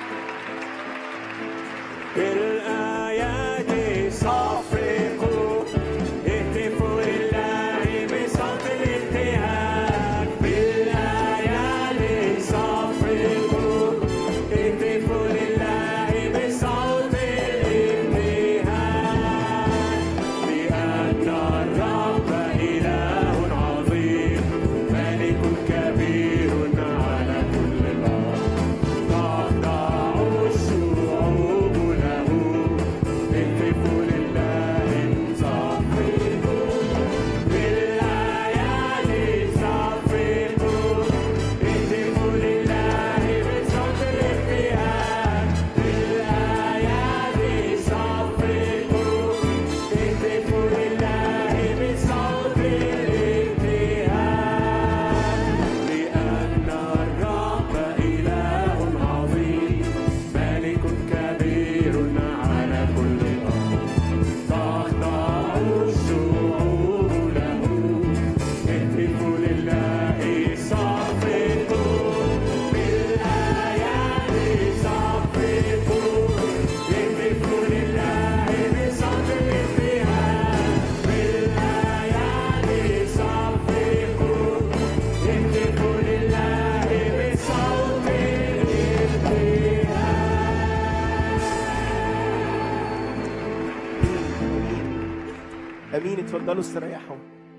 بالآيات صفقوا اهتفوا لله بصوت الابتهاج بالآيات صفقوا اهتفوا لله بصوت الابتهاج لأن الرب إله عظيم ملك كبير على كل الأرض تخضع الشعوب له اهتفوا لله صفقوا بالآيات صفقوا اهتفوا لله بصوت الابتهاج بالآيات صفقوا اهتفوا لله بصوت الابتهاج لأن الرب إله عظيم ملك كبير على كل الأرض تخضع الشعوب له اهتفوا لله صفقوا بالآيات صفقوا اهتفوا لله بصوت الابتهاج بالآيات صفقوا اهتفوا لله بصوت امين اتفضلوا استريحوا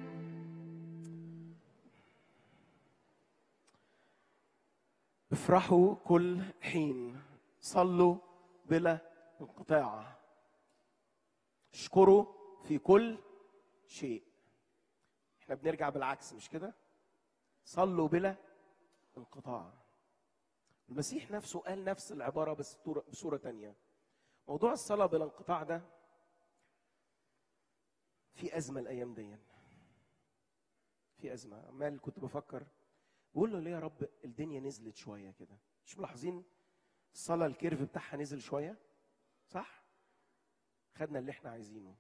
افرحوا كل حين صلوا بلا انقطاع اشكروا في كل شيء احنا بنرجع بالعكس مش كده صلوا بلا انقطاع المسيح نفسه قال نفس العبارة بس بصورة- بصورة تانية موضوع الصلاة بلا انقطاع ده في أزمة الأيام دي في أزمة عمال كنت بفكر بقول له ليه يا رب الدنيا نزلت شوية كده مش ملاحظين الصلاة الكيرف بتاعها نزل شوية صح خدنا اللي احنا عايزينه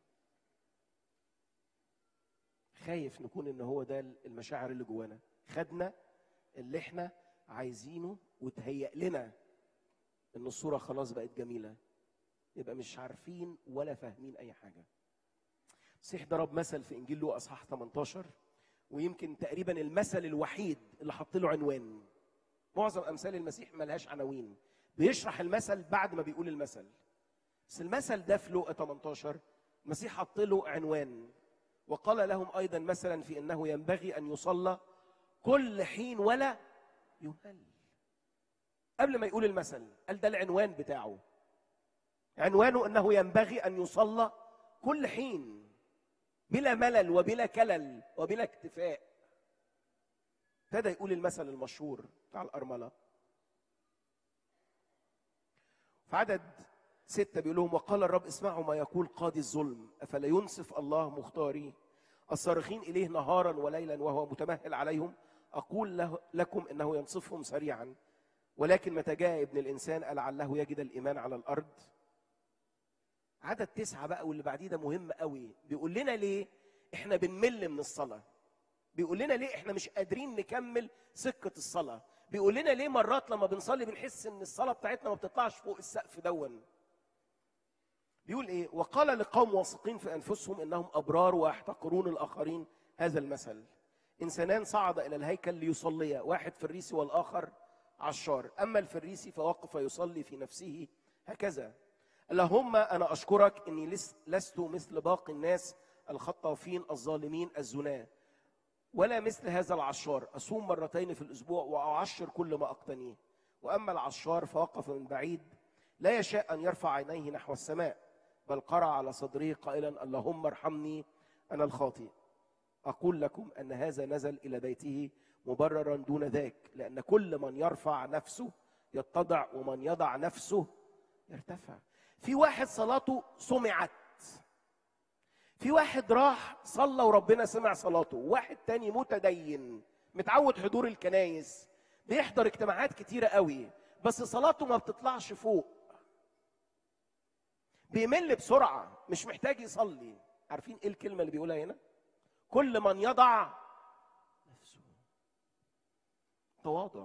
خايف نكون ان هو ده المشاعر اللي جوانا خدنا اللي احنا عايزينه وتهيأ لنا ان الصورة خلاص بقت جميلة يبقى مش عارفين ولا فاهمين اي حاجة المسيح ضرب مثل في انجيل لوقا اصحاح 18 ويمكن تقريبا المثل الوحيد اللي حط له عنوان معظم امثال المسيح ملهاش عناوين بيشرح المثل بعد ما بيقول المثل بس المثل ده في لوقا 18 المسيح حط له عنوان وقال لهم ايضا مثلا في انه ينبغي ان يصلى كل حين ولا يمل قبل ما يقول المثل قال ده العنوان بتاعه عنوانه انه ينبغي ان يصلى كل حين بلا ملل وبلا كلل وبلا اكتفاء ابتدى يقول المثل المشهور بتاع الأرملة في عدد ستة بيقول لهم وقال الرب اسمعوا ما يقول قاضي الظلم أفلا ينصف الله مختاري الصارخين إليه نهارا وليلا وهو متمهل عليهم أقول له لكم إنه ينصفهم سريعا ولكن متى جاء ابن الإنسان ألعله يجد الإيمان على الأرض عدد تسعة بقى واللي بعديه ده مهم قوي بيقول لنا ليه احنا بنمل من الصلاة بيقول لنا ليه احنا مش قادرين نكمل سكة الصلاة بيقول لنا ليه مرات لما بنصلي بنحس ان الصلاة بتاعتنا ما بتطلعش فوق السقف دون بيقول ايه وقال لقوم واثقين في انفسهم انهم ابرار ويحتقرون الاخرين هذا المثل انسانان صعد الى الهيكل ليصليا واحد فريسي والاخر عشار اما الفريسي فوقف يصلي في نفسه هكذا اللهم انا اشكرك اني لس- لست مثل باقي الناس الخطافين الظالمين الزناه ولا مثل هذا العشار اصوم مرتين في الاسبوع واعشر كل ما اقتنيه واما العشار فوقف من بعيد لا يشاء ان يرفع عينيه نحو السماء بل قرع على صدره قائلا اللهم ارحمني انا الخاطئ اقول لكم ان هذا نزل الى بيته مبررا دون ذاك لان كل من يرفع نفسه يتضع ومن يضع نفسه يرتفع في واحد صلاته سمعت في واحد راح صلى وربنا سمع صلاته واحد تاني متدين متعود حضور الكنايس بيحضر اجتماعات كتيرة قوي بس صلاته ما بتطلعش فوق بيمل بسرعة مش محتاج يصلي عارفين ايه الكلمة اللي بيقولها هنا كل من يضع نفسه تواضع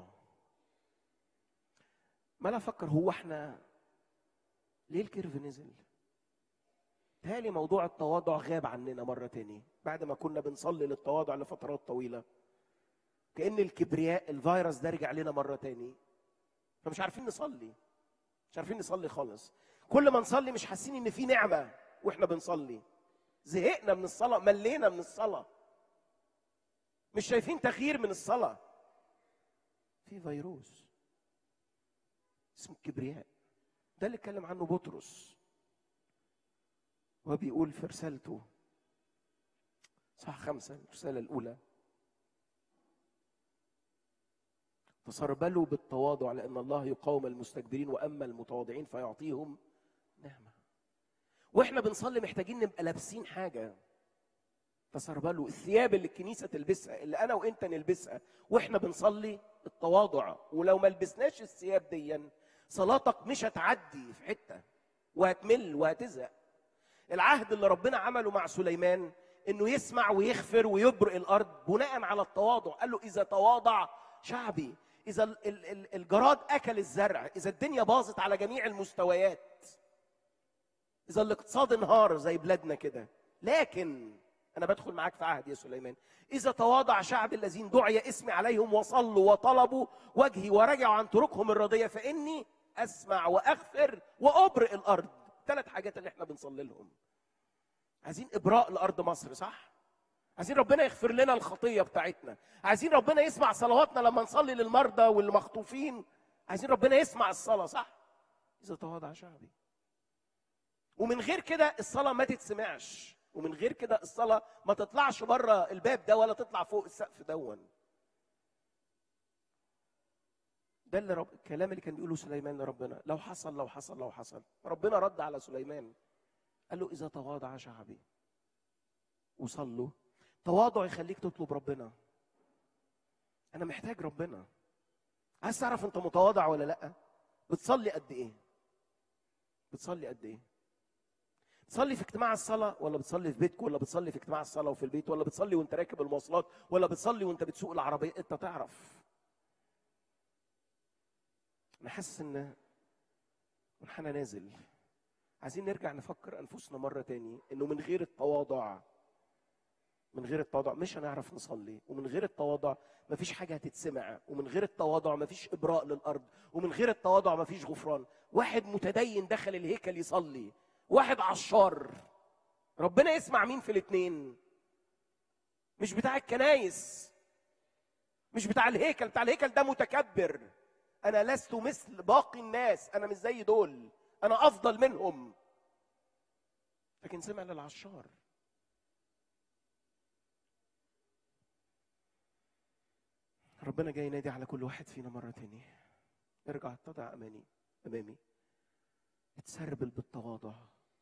ما لا افكر هو احنا ليه الكيرف نزل تالي موضوع التواضع غاب عننا مرة تاني بعد ما كنا بنصلي للتواضع لفترات طويلة كأن الكبرياء الفيروس ده رجع لنا مرة تاني فمش عارفين نصلي مش عارفين نصلي خالص كل ما نصلي مش حاسين ان في نعمة واحنا بنصلي زهقنا من الصلاة ملينا من الصلاة مش شايفين تغيير من الصلاة في فيروس اسمه الكبرياء ده اللي اتكلم عنه بطرس وبيقول في رسالته صح خمسة الرسالة الأولى تسربلوا بالتواضع لأن الله يقاوم المستكبرين وأما المتواضعين فيعطيهم نعمة وإحنا بنصلي محتاجين نبقى لابسين حاجة تسربلوا الثياب اللي الكنيسة تلبسها اللي أنا وأنت نلبسها وإحنا بنصلي التواضع ولو ما لبسناش الثياب دي صلاتك مش هتعدي في حتة وهتمل وهتزهق العهد اللي ربنا عمله مع سليمان انه يسمع ويغفر ويبرئ الارض بناء على التواضع قال له اذا تواضع شعبي اذا ال- ال- ال- الجراد اكل الزرع اذا الدنيا باظت على جميع المستويات اذا الاقتصاد انهار زي بلادنا كده لكن انا بدخل معاك في عهد يا سليمان اذا تواضع شعب الذين دعي اسمي عليهم وصلوا وطلبوا وجهي ورجعوا عن طرقهم الرديه فاني اسمع واغفر وابرئ الارض ثلاث حاجات اللي احنا بنصلي لهم عايزين ابراء لارض مصر صح عايزين ربنا يغفر لنا الخطيه بتاعتنا عايزين ربنا يسمع صلواتنا لما نصلي للمرضى والمخطوفين عايزين ربنا يسمع الصلاه صح اذا تواضع شعبي ومن غير كده الصلاه ما تتسمعش ومن غير كده الصلاه ما تطلعش بره الباب ده ولا تطلع فوق السقف دون ده اللي رب... الكلام اللي كان بيقوله سليمان لربنا لو حصل لو حصل لو حصل ربنا رد على سليمان قال له اذا تواضع شعبي وصلوا تواضع يخليك تطلب ربنا انا محتاج ربنا عايز تعرف انت متواضع ولا لا بتصلي قد ايه بتصلي قد ايه بتصلي في اجتماع الصلاة ولا بتصلي في بيتك ولا بتصلي في اجتماع الصلاة وفي البيت ولا بتصلي وانت راكب المواصلات ولا بتصلي وانت بتسوق العربية انت تعرف انا حاسس ان منحنى نازل عايزين نرجع نفكر انفسنا مره تاني انه من غير التواضع من غير التواضع مش هنعرف نصلي ومن غير التواضع مفيش حاجه هتتسمع ومن غير التواضع مفيش ابراء للارض ومن غير التواضع مفيش غفران واحد متدين دخل الهيكل يصلي واحد عشار ربنا يسمع مين في الاثنين مش بتاع الكنايس مش بتاع الهيكل بتاع الهيكل ده متكبر انا لست مثل باقي الناس انا مش زي دول انا افضل منهم لكن سمع للعشار ربنا جاي ينادي على كل واحد فينا مرة تاني ارجع اتضع امامي امامي اتسربل بالتواضع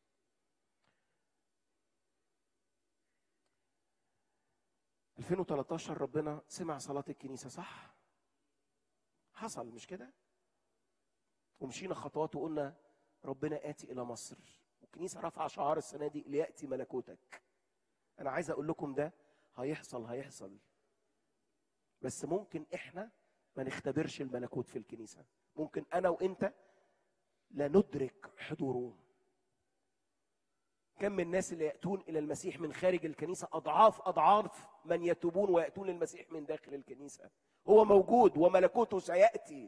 ال 2013 ربنا سمع صلاة الكنيسة صح؟ حصل مش كده؟ ومشينا خطوات وقلنا ربنا آتي إلى مصر والكنيسة رافعة شعار السنة دي ليأتي ملكوتك أنا عايز أقول لكم ده هيحصل هيحصل بس ممكن إحنا ما نختبرش الملكوت في الكنيسة ممكن أنا وإنت لا ندرك حضوره كم من الناس اللي يأتون إلى المسيح من خارج الكنيسة أضعاف أضعاف من يتوبون ويأتون المسيح من داخل الكنيسة هو موجود وملكوته سيأتي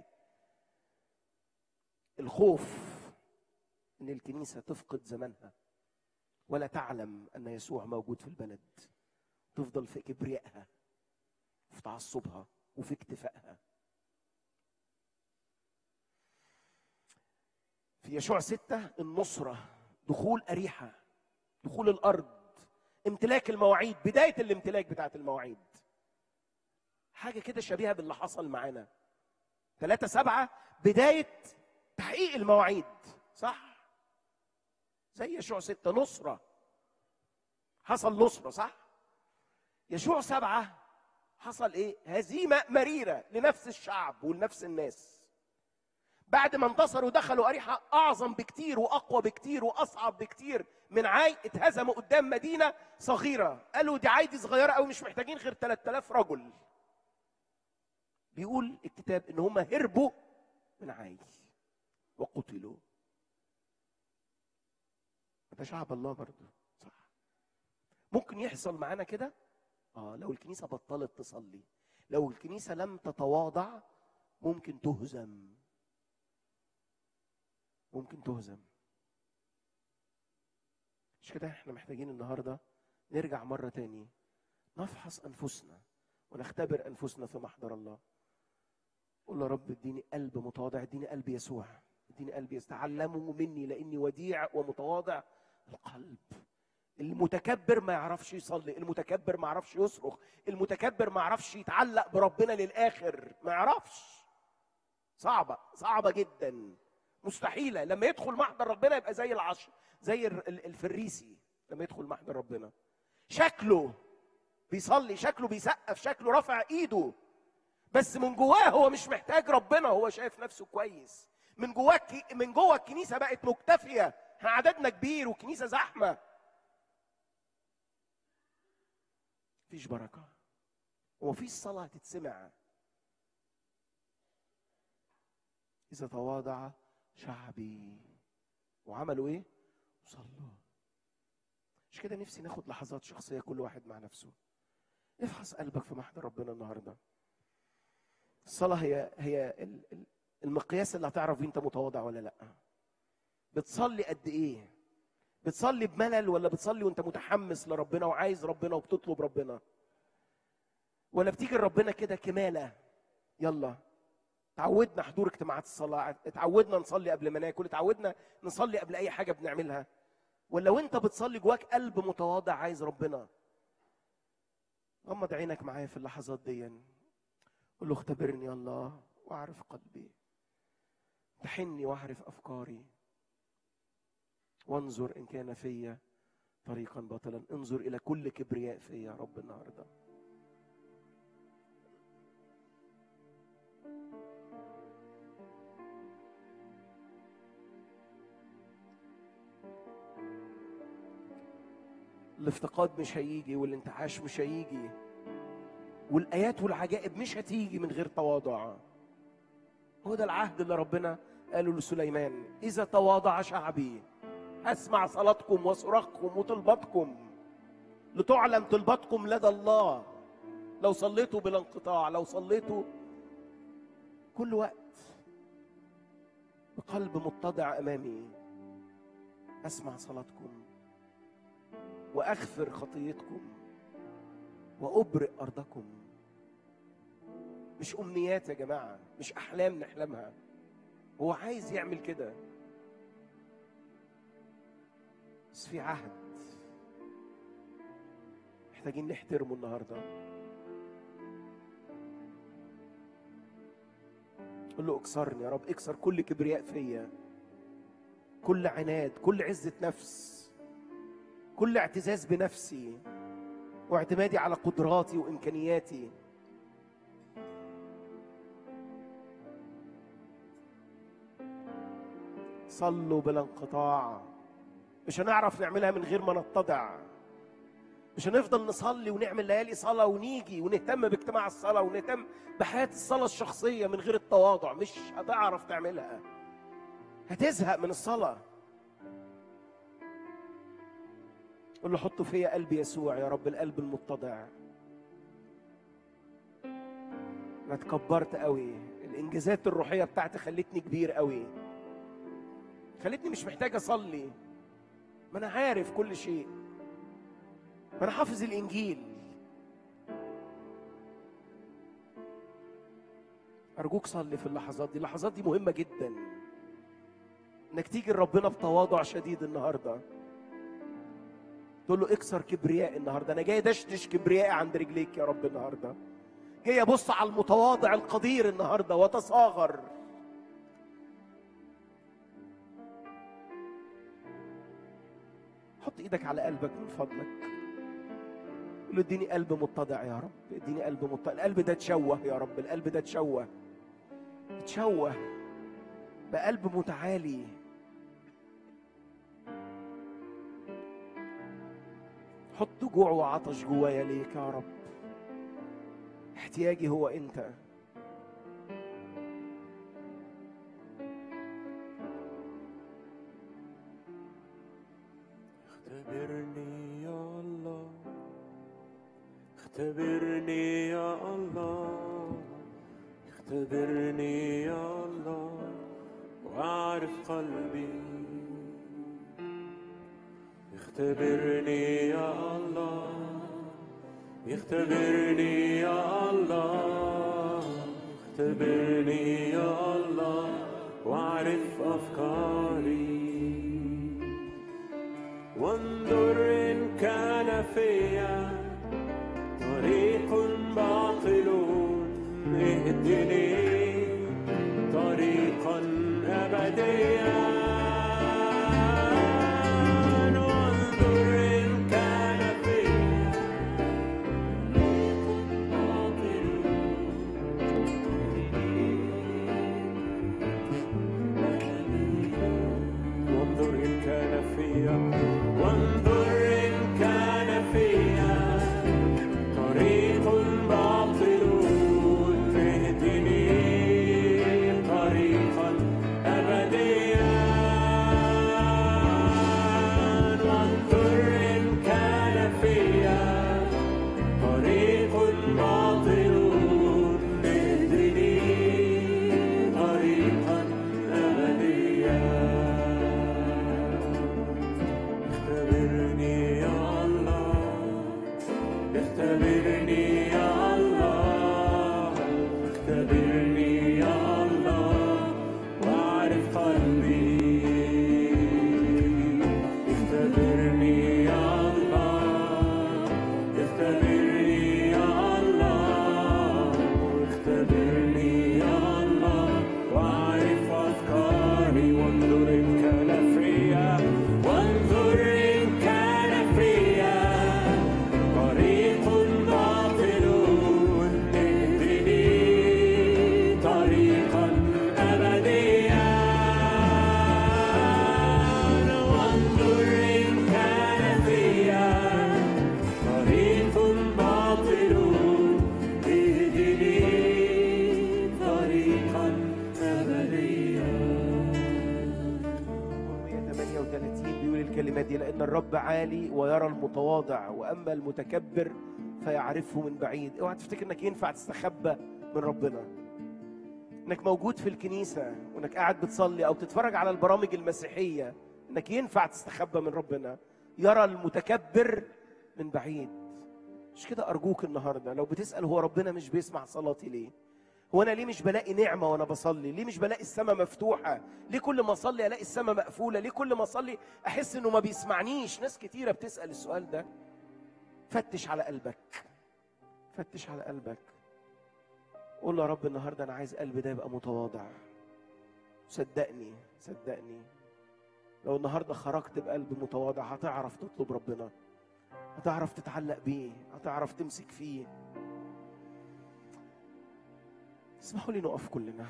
الخوف ان الكنيسه تفقد زمانها ولا تعلم ان يسوع موجود في البلد تفضل في كبريائها في تعصبها وفي اكتفائها في يشوع ستة النصرة دخول أريحة دخول الأرض امتلاك المواعيد بداية الامتلاك بتاعت المواعيد حاجة كده شبيهة باللي حصل معانا ثلاثة سبعة بداية تحقيق المواعيد صح زي يشوع ستة نصرة حصل نصرة صح يشوع سبعة حصل ايه هزيمة مريرة لنفس الشعب ولنفس الناس بعد ما انتصروا دخلوا أريحة أعظم بكتير وأقوى بكتير وأصعب بكتير من عاي اتهزموا قدام مدينة صغيرة قالوا دي عاي دي صغيرة أوي مش محتاجين غير 3000 رجل بيقول الكتاب إن هم هربوا من عاي وقتلوا ده شعب الله برضه صح ممكن يحصل معانا كده اه لو الكنيسة بطلت تصلي لو الكنيسة لم تتواضع ممكن تهزم ممكن تهزم مش كده احنا محتاجين النهارده نرجع مرة تاني نفحص أنفسنا ونختبر أنفسنا في محضر الله قول له يا رب اديني قلب متواضع اديني قلب يسوع اديني قلب يسوع تعلموا مني لاني وديع ومتواضع القلب المتكبر ما يعرفش يصلي المتكبر ما يعرفش يصرخ المتكبر ما يعرفش يتعلق بربنا للاخر ما يعرفش صعبه صعبه جدا مستحيله لما يدخل محضر ربنا يبقى زي العشر زي ال- ال- الفريسي لما يدخل محضر ربنا شكله بيصلي شكله بيسقف شكله رافع ايده بس من جواه هو مش محتاج ربنا هو شايف نفسه كويس من جواه الك- من جوه الكنيسه بقت مكتفيه احنا عددنا كبير والكنيسه زحمه مفيش بركه ومفيش صلاه هتتسمع اذا تواضع شعبي وعملوا ايه صلوا مش كده نفسي ناخد لحظات شخصيه كل واحد مع نفسه افحص قلبك في محضر ربنا النهارده الصلاة هي هي ال- ال- المقياس اللي هتعرف بيه انت متواضع ولا لا. بتصلي قد ايه؟ بتصلي بملل ولا بتصلي وانت متحمس لربنا وعايز ربنا وبتطلب ربنا؟ ولا بتيجي لربنا كده كمالة يلا تعودنا حضور اجتماعات الصلاة اتعودنا نصلي قبل ما ناكل اتعودنا نصلي قبل أي حاجة بنعملها ولا وانت بتصلي جواك قلب متواضع عايز ربنا غمض عينك معايا في اللحظات دي قل له اختبرني يا الله واعرف قلبي امتحني واعرف افكاري وانظر ان كان في طريقا باطلا انظر الى كل كبرياء في يا رب النهارده الافتقاد مش هيجي والانتعاش مش هيجي والايات والعجائب مش هتيجي من غير تواضع هو ده العهد اللي ربنا قاله لسليمان اذا تواضع شعبي اسمع صلاتكم وصراخكم وطلباتكم لتعلم طلباتكم لدى الله لو صليتوا بلا انقطاع لو صليتوا كل وقت بقلب متضع امامي اسمع صلاتكم واغفر خطيتكم وابرئ ارضكم مش امنيات يا جماعه مش احلام نحلمها هو عايز يعمل كده بس في عهد محتاجين نحترمه النهارده قل له اكسرني يا رب اكسر كل كبرياء فيا كل عناد كل عزة نفس كل اعتزاز بنفسي واعتمادي على قدراتي وامكانياتي صلوا بلا انقطاع مش هنعرف نعملها من غير ما نتضع مش هنفضل نصلي ونعمل ليالي صلاة ونيجي ونهتم باجتماع الصلاة ونهتم بحياة الصلاة الشخصية من غير التواضع مش هتعرف تعملها هتزهق من الصلاة قول له حط فيا قلب يسوع يا رب القلب المتضع انا اتكبرت قوي الانجازات الروحيه بتاعتي خلتني كبير قوي خلتني مش محتاج اصلي ما انا عارف كل شيء ما انا حافظ الانجيل ارجوك صلي في اللحظات دي اللحظات دي مهمه جدا انك تيجي لربنا بتواضع شديد النهارده تقول له اكسر كبرياء النهارده انا جاي دشدش كبريائي عند رجليك يا رب النهارده جاي ابص على المتواضع القدير النهارده وتصاغر حط ايدك على قلبك من فضلك قول له اديني قلب متضع يا رب اديني قلب متضع القلب ده تشوه يا رب القلب ده تشوه تشوه بقلب متعالي حط جوع وعطش جوايا ليك يا رب احتياجي هو انت اختبرني يا الله اختبرني يا الله اختبرني يا الله واعرف قلبي اختبرني يا الله اختبرني يا الله اختبرني يا الله واعرف افكاري وانظر إن كان فيا طريق باطل اهدني طريقا أبديا وانظر إن كان فيا طريق باطل وانظر إن كان فيا وانظر إن كان فيا طريق باطل اهدني طريقا أبديا وانظر إن كان فيا طريق باطل اهدني طريقا أبديا اختبرني يا الله اختبرني يا الله اختبرني يا الله واعرف قلبي اختبرني يا الله اختبرني يا الله اختبرني يا الله واعرف افكاري وانظر ان كان فيا وانظر ان كان فيا طريق باطل اهدني طريقا ابديا وانظر ان كان فيا طريق باطل اهدني طريقا ابديا 138 بيقول الكلمات دي لأن الرب عالي ويرى المتواضع وأما المتكبر فيعرفه من بعيد اوعى تفتكر انك ينفع تستخبى من ربنا انك موجود في الكنيسة وانك قاعد بتصلي او تتفرج على البرامج المسيحية انك ينفع تستخبى من ربنا يرى المتكبر من بعيد مش كده ارجوك النهارده لو بتسال هو ربنا مش بيسمع صلاتي ليه هو انا ليه مش بلاقي نعمه وانا بصلي ليه مش بلاقي السماء مفتوحه ليه كل ما اصلي الاقي السماء مقفوله ليه كل ما اصلي احس انه ما بيسمعنيش ناس كتيره بتسال السؤال ده فتش على قلبك فتش على قلبك قول له يا رب النهارده انا عايز قلبي ده يبقى متواضع صدقني صدقني لو النهارده خرجت بقلب متواضع هتعرف تطلب ربنا هتعرف تتعلق بيه هتعرف تمسك فيه اسمحوا لي نقف كلنا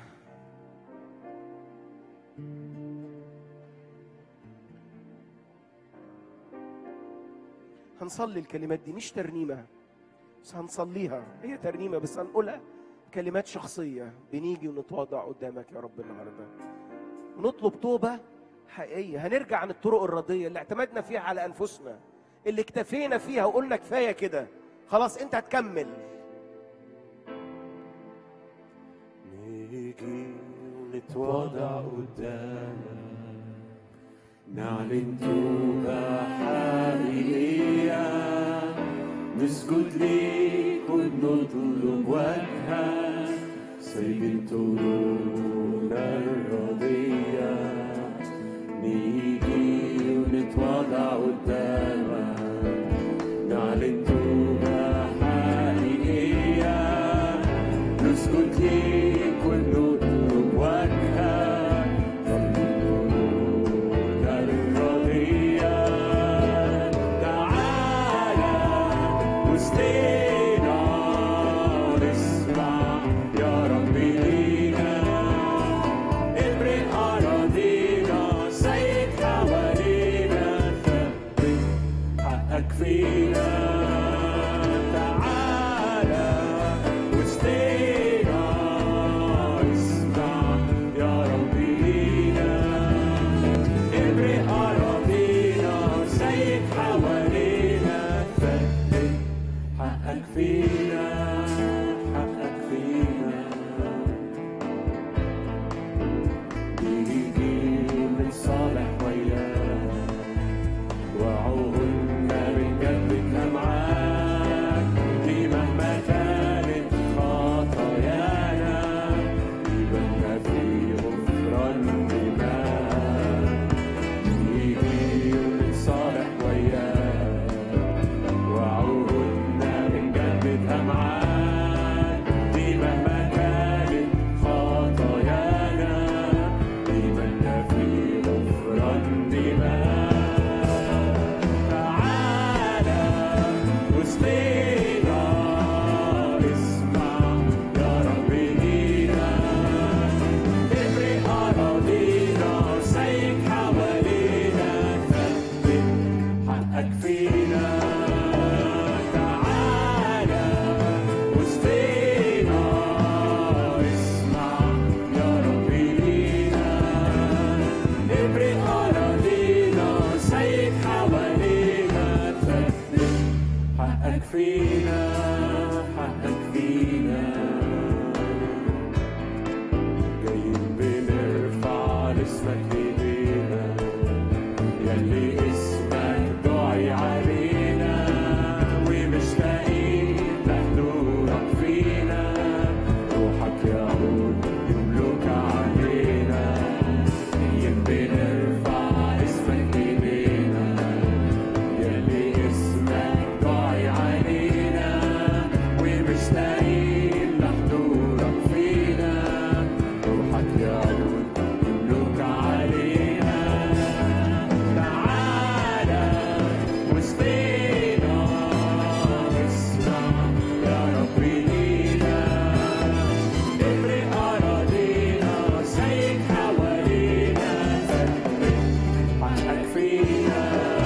هنصلي الكلمات دي مش ترنيمة بس هنصليها هي ترنيمة بس هنقولها كلمات شخصية بنيجي ونتواضع قدامك يا رب النهاردة ونطلب توبة حقيقية هنرجع عن الطرق الردية اللي اعتمدنا فيها على أنفسنا اللي اكتفينا فيها وقلنا كفاية كده خلاص انت هتكمل نيجي ونتواضع قدامك نعلن توبة حقيقية نسجد ليك ونطلب وجهك سيد طرقنا الرضية نستعين بحضورك فينا روحك يعود يملك علينا تعالى وسطينا اسمع يا رب لينا ابرئ أراضينا سيد حوالينا ثبت حقك فينا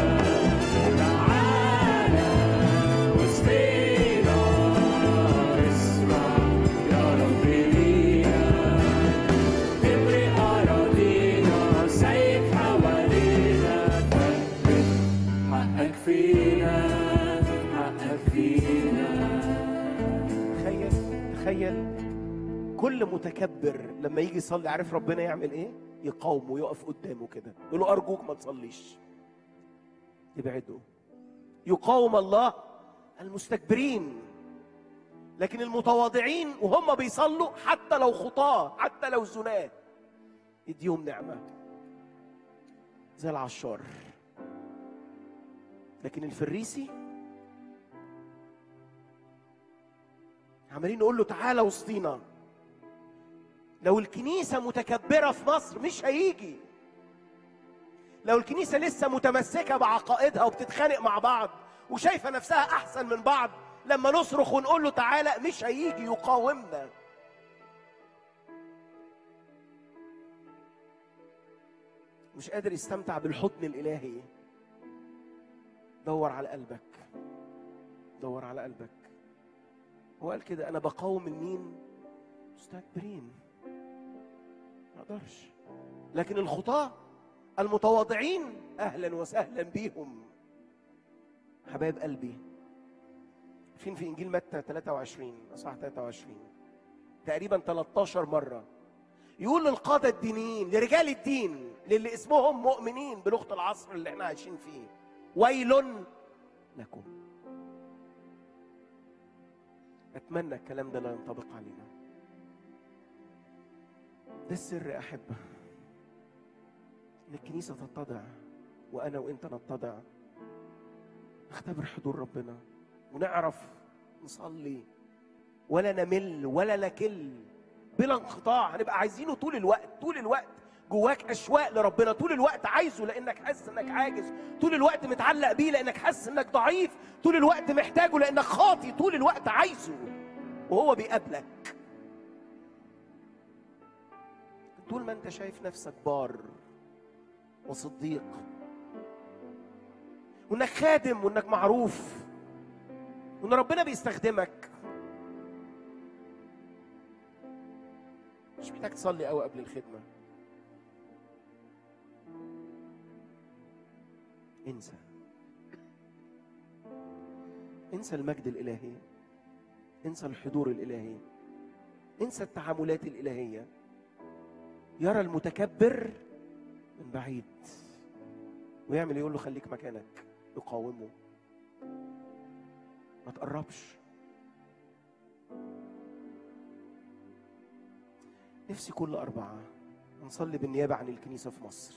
تعالى وسطينا اسمع يا رب لينا ابرئ أراضينا سيد حوالينا ثبت حقك فينا حقك فينا تخيل تخيل كل متكبر لما يجي يصلي عارف ربنا يعمل ايه؟ يقاومه يقف قدامه كده يقول له ارجوك ما تصليش يبعده يقاوم الله المستكبرين لكن المتواضعين وهم بيصلوا حتى لو خطاه حتى لو زناه يديهم نعمه زي العشار لكن الفريسي عمالين نقول له تعالى وسطينا لو الكنيسة متكبرة في مصر مش هيجي لو الكنيسة لسه متمسكة بعقائدها وبتتخانق مع بعض وشايفة نفسها أحسن من بعض لما نصرخ ونقول له تعالى مش هيجي يقاومنا مش قادر يستمتع بالحضن الإلهي دور على قلبك دور على قلبك هو قال كده انا بقاوم المين مستكبرين ما اقدرش لكن الخطاة المتواضعين اهلا وسهلا بيهم حبايب قلبي فين في انجيل متى 23 اصحاح 23 تقريبا 13 مره يقول للقادة الدينيين لرجال الدين للي اسمهم مؤمنين بلغة العصر اللي احنا عايشين فيه ويل لكم اتمنى الكلام ده لا ينطبق علينا ده السر يا احبه ان الكنيسه تتضع وانا وانت نتضع نختبر حضور ربنا ونعرف نصلي ولا نمل ولا نكل بلا انقطاع هنبقى عايزينه طول الوقت طول الوقت جواك اشواق لربنا طول الوقت عايزه لانك حاسس انك عاجز طول الوقت متعلق بيه لانك حاسس انك ضعيف طول الوقت محتاجه لانك خاطي طول الوقت عايزه وهو بيقابلك طول ما انت شايف نفسك بار وصديق وانك خادم وانك معروف وان ربنا بيستخدمك مش محتاج تصلي قوي قبل الخدمه انسى انسى المجد الالهي انسى الحضور الالهي انسى التعاملات الالهيه يرى المتكبر من بعيد ويعمل يقول له خليك مكانك يقاومه ما تقربش نفسي كل أربعة نصلي بالنيابة عن الكنيسة في مصر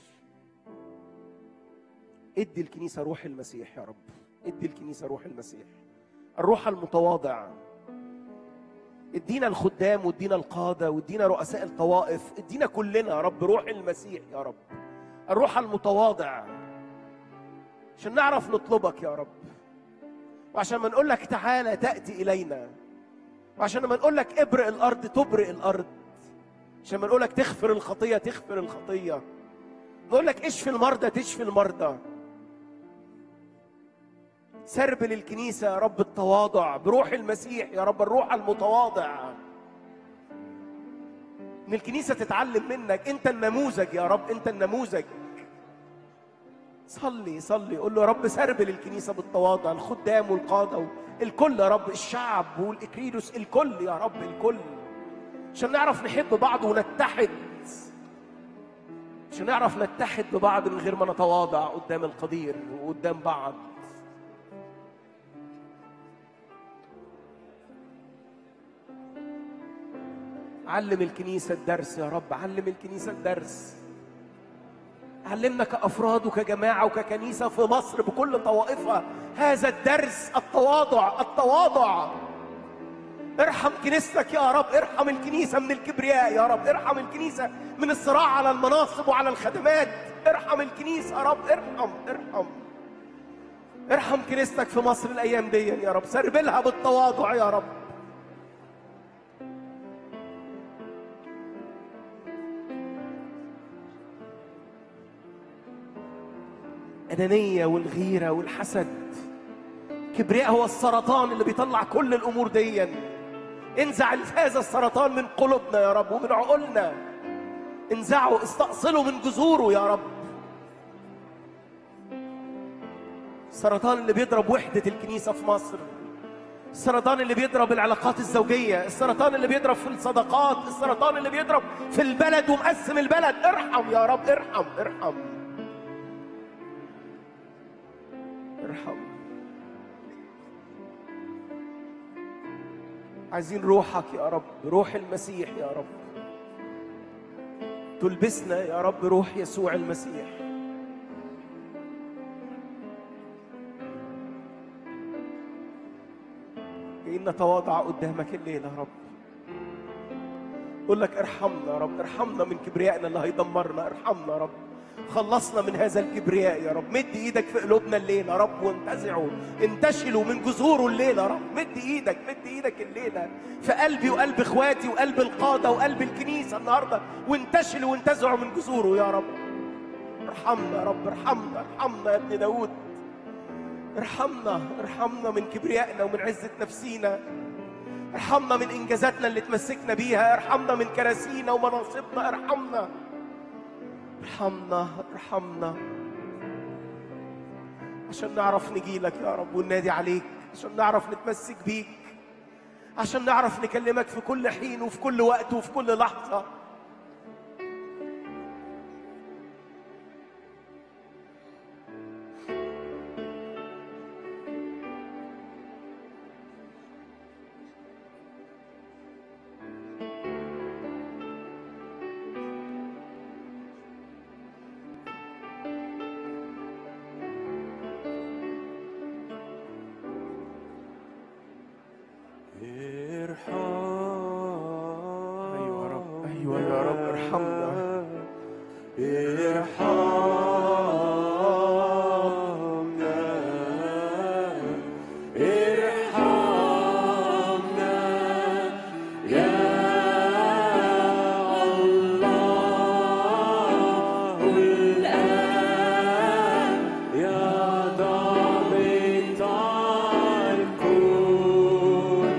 ادي الكنيسة روح المسيح يا رب ادي الكنيسة روح المسيح الروح المتواضع ادينا الخدام وادينا القادة وادينا رؤساء الطوائف ادينا كلنا يا رب روح المسيح يا رب الروح المتواضع عشان نعرف نطلبك يا رب وعشان ما نقول لك تعالى تأتي إلينا وعشان ما نقول لك ابرئ الأرض تبرئ الأرض عشان ما نقول لك تغفر الخطية تغفر الخطية نقول لك اشفي المرضى تشفي المرضى سرب للكنيسة يا رب التواضع بروح المسيح يا رب الروح المتواضع ان الكنيسة تتعلم منك انت النموذج يا رب انت النموذج صلي صلي قول له يا رب سرب للكنيسة بالتواضع الخدام والقادة الكل يا رب الشعب والإكريدوس الكل يا رب الكل عشان نعرف نحب بعض ونتحد عشان نعرف نتحد ببعض من غير ما نتواضع قدام القدير وقدام بعض علم الكنيسة الدرس يا رب علم الكنيسة الدرس علمنا كأفراد وكجماعة وككنيسة في مصر بكل طوائفها هذا الدرس التواضع التواضع ارحم كنيستك يا رب ارحم الكنيسة من الكبرياء يا رب ارحم الكنيسة من الصراع على المناصب وعلى الخدمات ارحم الكنيسة يا رب ارحم ارحم ارحم كنيستك في مصر الأيام دي يا رب سربلها بالتواضع يا رب الأنانية والغيرة والحسد كبرياء هو السرطان اللي بيطلع كل الأمور دي انزع هذا السرطان من قلوبنا يا رب ومن عقولنا انزعه استأصله من جذوره يا رب السرطان اللي بيضرب وحدة الكنيسة في مصر السرطان اللي بيضرب العلاقات الزوجية السرطان اللي بيضرب في الصداقات السرطان اللي بيضرب في البلد ومقسم البلد ارحم يا رب ارحم ارحم ارحم عايزين روحك يا رب روح المسيح يا رب تلبسنا يا رب روح يسوع المسيح جايين نتواضع قدامك الليله يا رب قول لك ارحمنا يا رب ارحمنا من كبريائنا اللي هيدمرنا ارحمنا يا رب خلصنا من هذا الكبرياء يا رب مد ايدك في قلوبنا الليله يا رب وانتزعوا انتشلوا من جذوره الليله يا رب مد ايدك مد ايدك الليله في قلبي وقلب اخواتي وقلب القاده وقلب الكنيسه النهارده وانتشلوا وانتزعوا من جذوره يا رب ارحمنا يا رب ارحمنا ارحمنا يا ابن داود ارحمنا ارحمنا من كبريائنا ومن عزة نفسينا ارحمنا من انجازاتنا اللي تمسكنا بيها ارحمنا من كراسينا ومناصبنا ارحمنا ارحمنا ارحمنا عشان نعرف نجيلك يا رب وننادي عليك عشان نعرف نتمسك بيك عشان نعرف نكلمك في كل حين وفي كل وقت وفي كل لحظة أيوة يا رب أيوة يا رب ارحمنا ارحمنا ارحمنا يا الله الآن يا ضابط الكون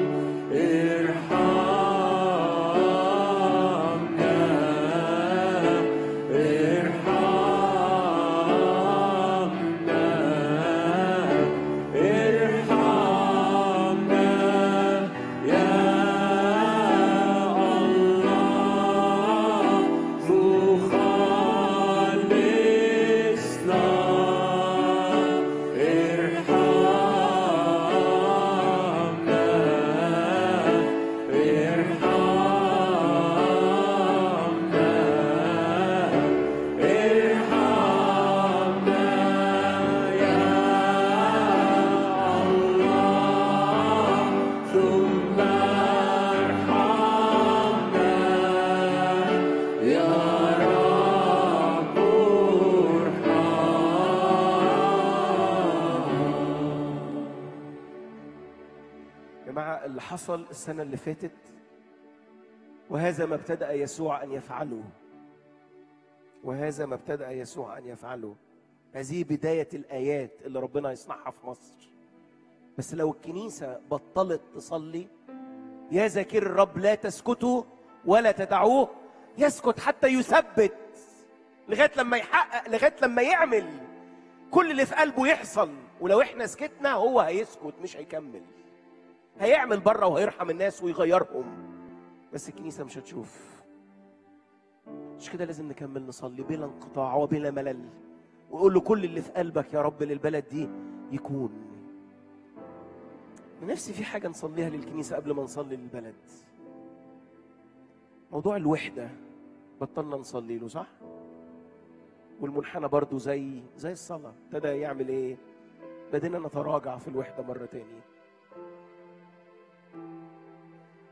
ارحمنا ارحمنا ارحمنا يا الله مخلصنا ارحمنا ارحمنا ارحمنا يا الله ثم ارحمنا يا رب ارحم يا جماعة اللي حصل السنة اللي فاتت وهذا ما ابتدأ يسوع أن يفعله وهذا ما ابتدأ يسوع أن يفعله هذه بداية الآيات اللي ربنا يصنعها في مصر بس لو الكنيسة بطلت تصلي يا ذاكر الرب لا تسكتوا ولا تدعوه يسكت حتى يثبت لغاية لما يحقق لغاية لما يعمل كل اللي في قلبه يحصل ولو احنا سكتنا هو هيسكت مش هيكمل هيعمل بره وهيرحم الناس ويغيرهم بس الكنيسة مش هتشوف مش كده لازم نكمل نصلي بلا انقطاع وبلا ملل وقول له كل اللي في قلبك يا رب للبلد دي يكون نفسي في حاجة نصليها للكنيسة قبل ما نصلي للبلد موضوع الوحدة بطلنا نصلي له صح؟ والمنحنى برضو زي زي الصلاة ابتدى يعمل ايه؟ بدينا نتراجع في الوحدة مرة تاني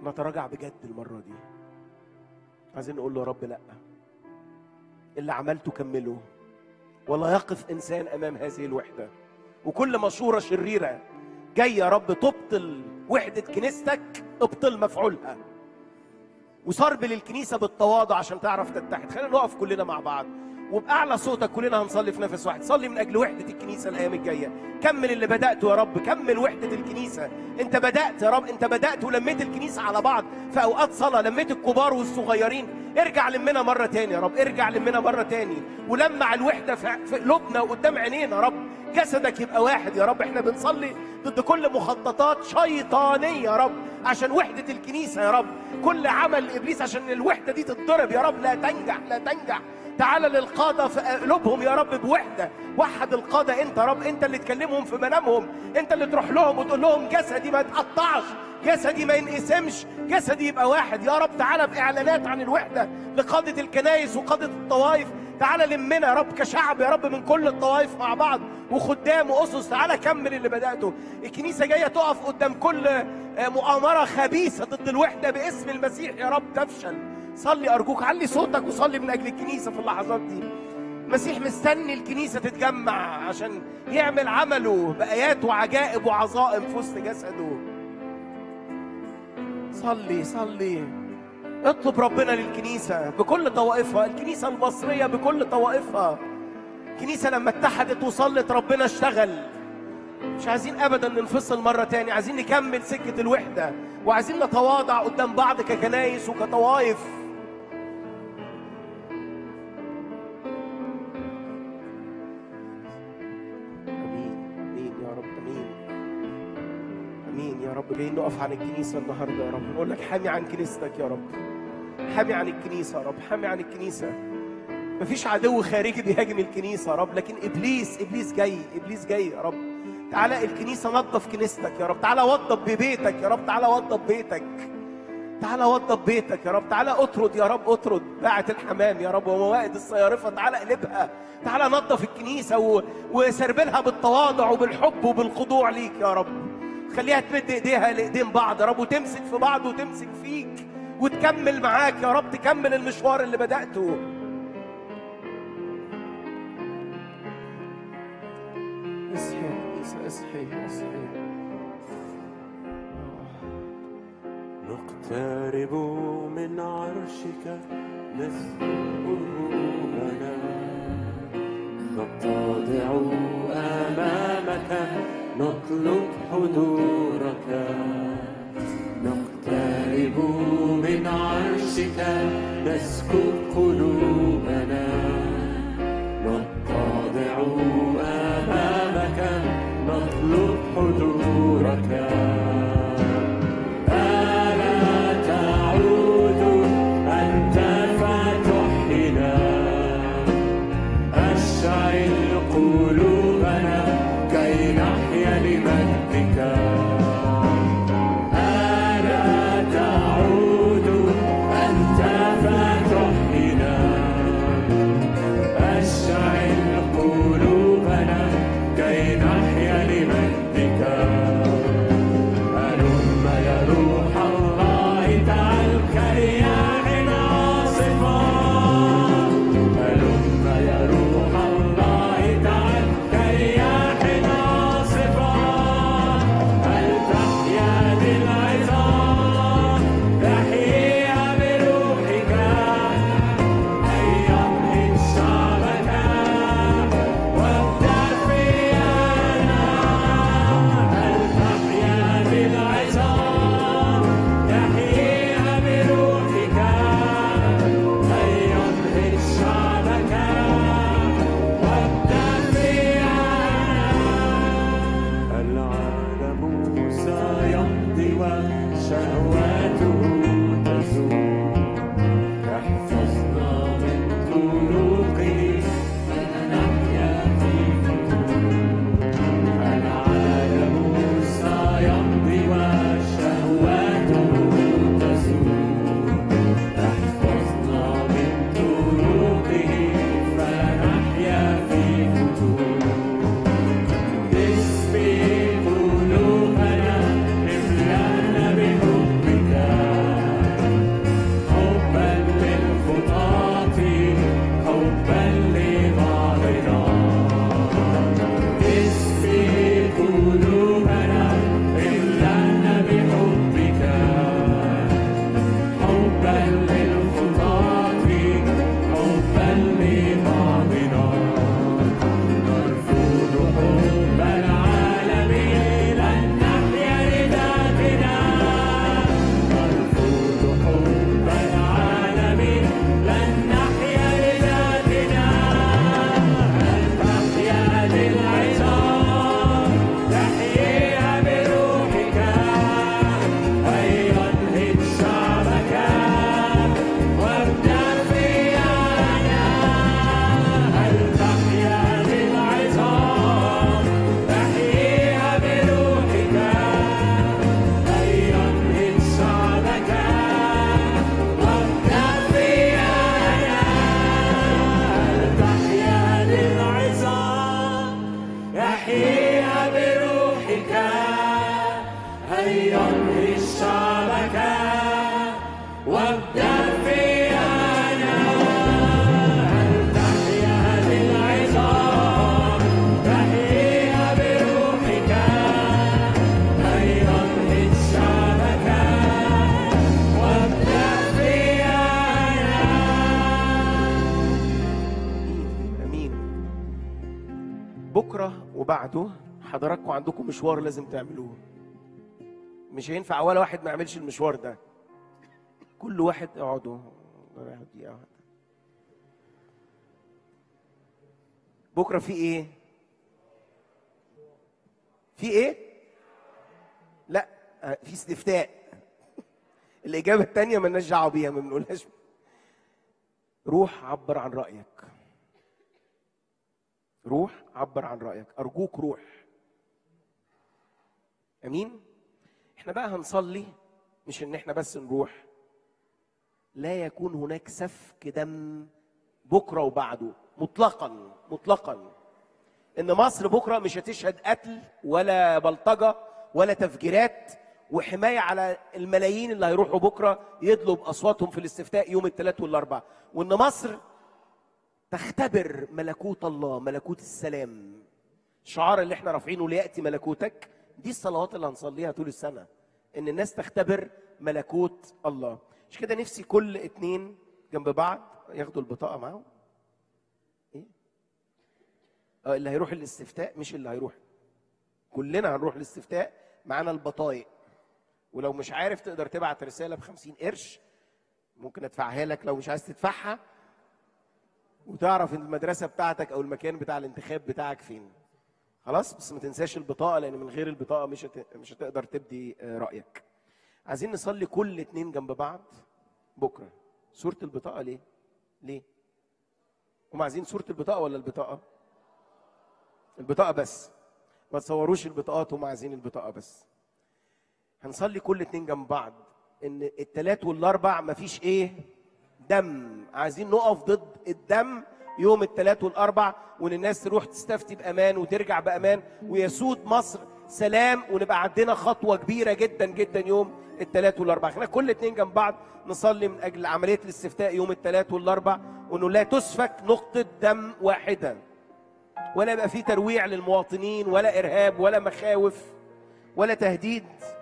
نتراجع بجد المرة دي عايزين نقول له يا رب لا اللي عملته كمله ولا يقف إنسان أمام هذه الوحدة وكل مشورة شريرة جاي يا رب تبطل وحدة كنيستك ابطل مفعولها وصرب للكنيسة بالتواضع عشان تعرف تتحد خلينا نقف كلنا مع بعض وبأعلى صوتك كلنا هنصلي في نفس واحد صلي من أجل وحدة الكنيسة الأيام الجاية كمل اللي بدأته يا رب كمل وحدة الكنيسة أنت بدأت يا رب أنت بدأت ولميت الكنيسة على بعض في أوقات صلاة لميت الكبار والصغيرين ارجع لمنا مرة تاني يا رب ارجع لمنا مرة تاني ولمع الوحدة في في قلوبنا وقدام عينينا يا رب جسدك يبقى واحد يا رب احنا بنصلي ضد كل مخططات شيطانية يا رب عشان وحدة الكنيسة يا رب كل عمل إبليس عشان الوحدة دي تتضرب يا رب لا تنجح لا تنجح تعال للقادة في قلوبهم يا رب بوحدة وحد القادة انت يا رب انت اللي تكلمهم في منامهم انت اللي تروح لهم وتقول لهم جسدي ما يتقطعش جسدي ما ينقسمش جسدي يبقى واحد يا رب تعالى بإعلانات عن الوحدة لقادة الكنايس وقادة الطوائف تعالى لمنا يا رب كشعب يا رب من كل الطوائف مع بعض وخدام واسس تعالى كمل اللي بداته الكنيسه جايه تقف قدام كل آه، مؤامره خبيثه ضد الوحده باسم المسيح يا رب تفشل صلي ارجوك علي صوتك وصلي من اجل الكنيسه في اللحظات دي المسيح مستني الكنيسه تتجمع عشان يعمل عمله بايات وعجائب وعظائم في وسط جسده صلي صلي اطلب ربنا للكنيسة بكل طوائفها الكنيسة المصرية بكل طوائفها الكنيسة لما اتحدت وصلت ربنا اشتغل مش عايزين ابدا ننفصل مرة تاني عايزين نكمل سكة الوحدة وعايزين نتواضع قدام بعض ككنايس وكطوائف امين امين يا رب امين امين يا رب جايين نقف عن الكنيسه النهارده يا رب نقول لك حامي عن كنيستك يا رب حامي عن الكنيسه يا رب حامي عن الكنيسه مفيش عدو خارجي بيهاجم الكنيسه يا رب لكن ابليس ابليس جاي ابليس جاي يا رب تعالى الكنيسه نظف كنيستك يا رب تعالى وضب ببيتك يا رب تعالى وضب بيتك تعالى وضب بيتك يا رب تعالى اطرد يا رب اطرد باعة الحمام يا رب وموائد الصيارفة تعالى اقلبها تعالى نظف الكنيسة و... وسربلها بالتواضع وبالحب وبالخضوع ليك يا رب خليها تمد ايديها لايدين بعض يا رب وتمسك في بعض وتمسك فيك وتكمل معاك يا رب تكمل المشوار اللي بدأته اصحي يا كنيسة اصحي اصحي نقترب من عرشك نسجدنا نتضع أمامك نطلب حضورك نقترب من عرشك نسكب قلوبنا نتضع أمامك نطلب حضورك ألا تعود أنت فتحينا أشعل قلوبنا كي نحيا لمجدك ألا تعود أنت فتحينا أشعل قلوبنا كي نحيا لمجدك هلم يا روح الله تعال كرياح عاصفة هلم يا روح الله تعال كرياح عاصفة هل تحيا بالعظام تحيا بروحك هيا امهد شعبك وابدأ فينا هل تحيا بالعظام تحيا بروحك هيا امهد شعبك وابدأ فينا العالم سيمضي وشهواته تزول يحفظنا من طرقه فنحيا في فتور العالم سيمضي وشهواته تزول يحفظنا من طرقه فنحيا في فتور تسبي قلوبنا املأنا بحبك وابدأ في أنا أن تحيا للعظام تحييها بروحك أيضا من شعبك وابدأ في أنا امين بكره وبعده حضراتكم عندكم مشوار لازم تعملوه مش هينفع ولا واحد ما يعملش المشوار ده كل واحد اقعدوا دقيقة واحدة. بكره في ايه في ايه لا آه، في استفتاء الاجابه الثانيه مالناش دعوه بيها ما بنقولهاش روح عبر عن رايك روح عبر عن رايك ارجوك روح امين احنا بقى هنصلي مش ان احنا بس نروح لا يكون هناك سفك دم بكره وبعده مطلقا مطلقا ان مصر بكره مش هتشهد قتل ولا بلطجه ولا تفجيرات وحمايه على الملايين اللي هيروحوا بكره يدلوا باصواتهم في الاستفتاء يوم الثلاث والاربعاء وان مصر تختبر ملكوت الله ملكوت السلام الشعار اللي احنا رافعينه لياتي ملكوتك دي الصلوات اللي هنصليها طول السنه ان الناس تختبر ملكوت الله مش كده نفسي كل اتنين جنب بعض ياخدوا البطاقه معاهم ايه اه اللي هيروح الاستفتاء مش اللي هيروح كلنا هنروح الاستفتاء معانا البطايق ولو مش عارف تقدر تبعت رساله ب 50 قرش ممكن ادفعها لك لو مش عايز تدفعها وتعرف ان المدرسه بتاعتك او المكان بتاع الانتخاب بتاعك فين خلاص بس ما تنساش البطاقه لان من غير البطاقه مش هت... مش هتقدر تبدي آه، رايك عايزين نصلي كل اتنين جنب بعض بكره صوره البطاقه ليه ليه هم عايزين صوره البطاقه ولا البطاقه البطاقه بس ما تصوروش البطاقات هم عايزين البطاقه بس هنصلي كل اتنين جنب بعض ان التلات والاربع مفيش ايه دم عايزين نقف ضد الدم يوم الثلاث والاربع وان الناس تروح تستفتي بامان وترجع بامان ويسود مصر سلام ونبقى عندنا خطوه كبيره جدا جدا يوم الثلاث والاربع احنا كل اتنين جنب بعض نصلي من اجل عمليه الاستفتاء يوم الثلاث والاربع وانه لا تسفك نقطه دم واحده ولا يبقى في ترويع للمواطنين ولا ارهاب ولا مخاوف ولا تهديد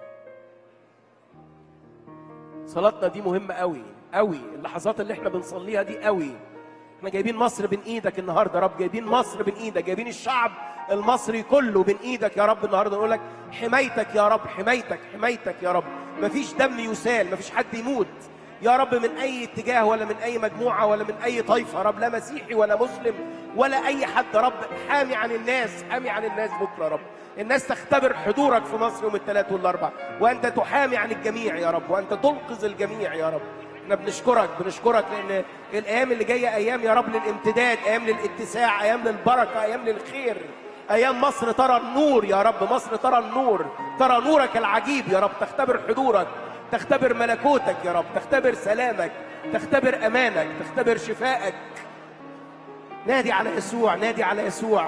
صلاتنا دي مهمة قوي قوي اللحظات اللي احنا بنصليها دي قوي احنا جايبين مصر بين ايدك النهارده يا رب جايبين مصر بين ايدك جايبين الشعب المصري كله بين ايدك يا رب النهارده نقول لك حمايتك يا رب حمايتك حمايتك يا رب مفيش دم يسال مفيش حد يموت يا رب من اي اتجاه ولا من اي مجموعه ولا من اي طائفه يا رب لا مسيحي ولا مسلم ولا اي حد يا رب حامي عن الناس حامي عن الناس بكره يا رب الناس تختبر حضورك في مصر يوم الثلاث والاربع وانت تحامي عن الجميع يا رب وانت تنقذ الجميع يا رب احنا بنشكرك بنشكرك لان الايام اللي جايه ايام يا رب للامتداد ايام للاتساع ايام للبركه ايام للخير ايام مصر ترى النور يا رب مصر ترى النور ترى نورك العجيب يا رب تختبر حضورك تختبر ملكوتك يا رب تختبر سلامك تختبر امانك تختبر شفائك نادي على يسوع نادي على يسوع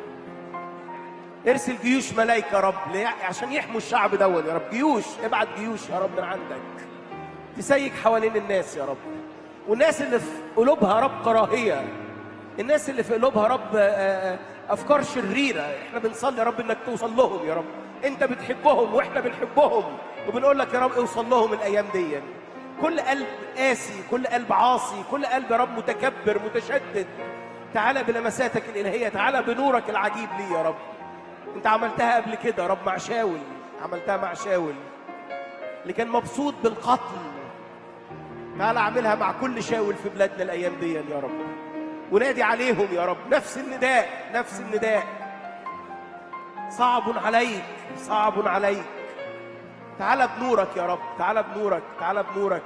ارسل جيوش ملايكة يا رب لي- عشان يحموا الشعب دول يا رب جيوش ابعت جيوش يا رب من عندك تسيج حوالين الناس يا رب والناس اللي في قلوبها رب كراهية الناس اللي في قلوبها رب آه، آه، أفكار شريرة احنا بنصلي يا رب انك توصل لهم يا رب انت بتحبهم واحنا بنحبهم وبنقول لك يا رب اوصل لهم الايام دي كل قلب قاسي كل قلب عاصي كل قلب يا رب متكبر متشدد تعالى بلمساتك الإلهية تعالى بنورك العجيب لي يا رب انت عملتها قبل كده يا رب مع شاول عملتها مع شاول اللي كان مبسوط بالقتل تعالى اعملها مع كل شاول في بلادنا الايام دي يا رب ونادي عليهم يا رب نفس النداء نفس النداء صعب عليك صعب عليك تعالى بنورك يا رب تعالى بنورك تعالى بنورك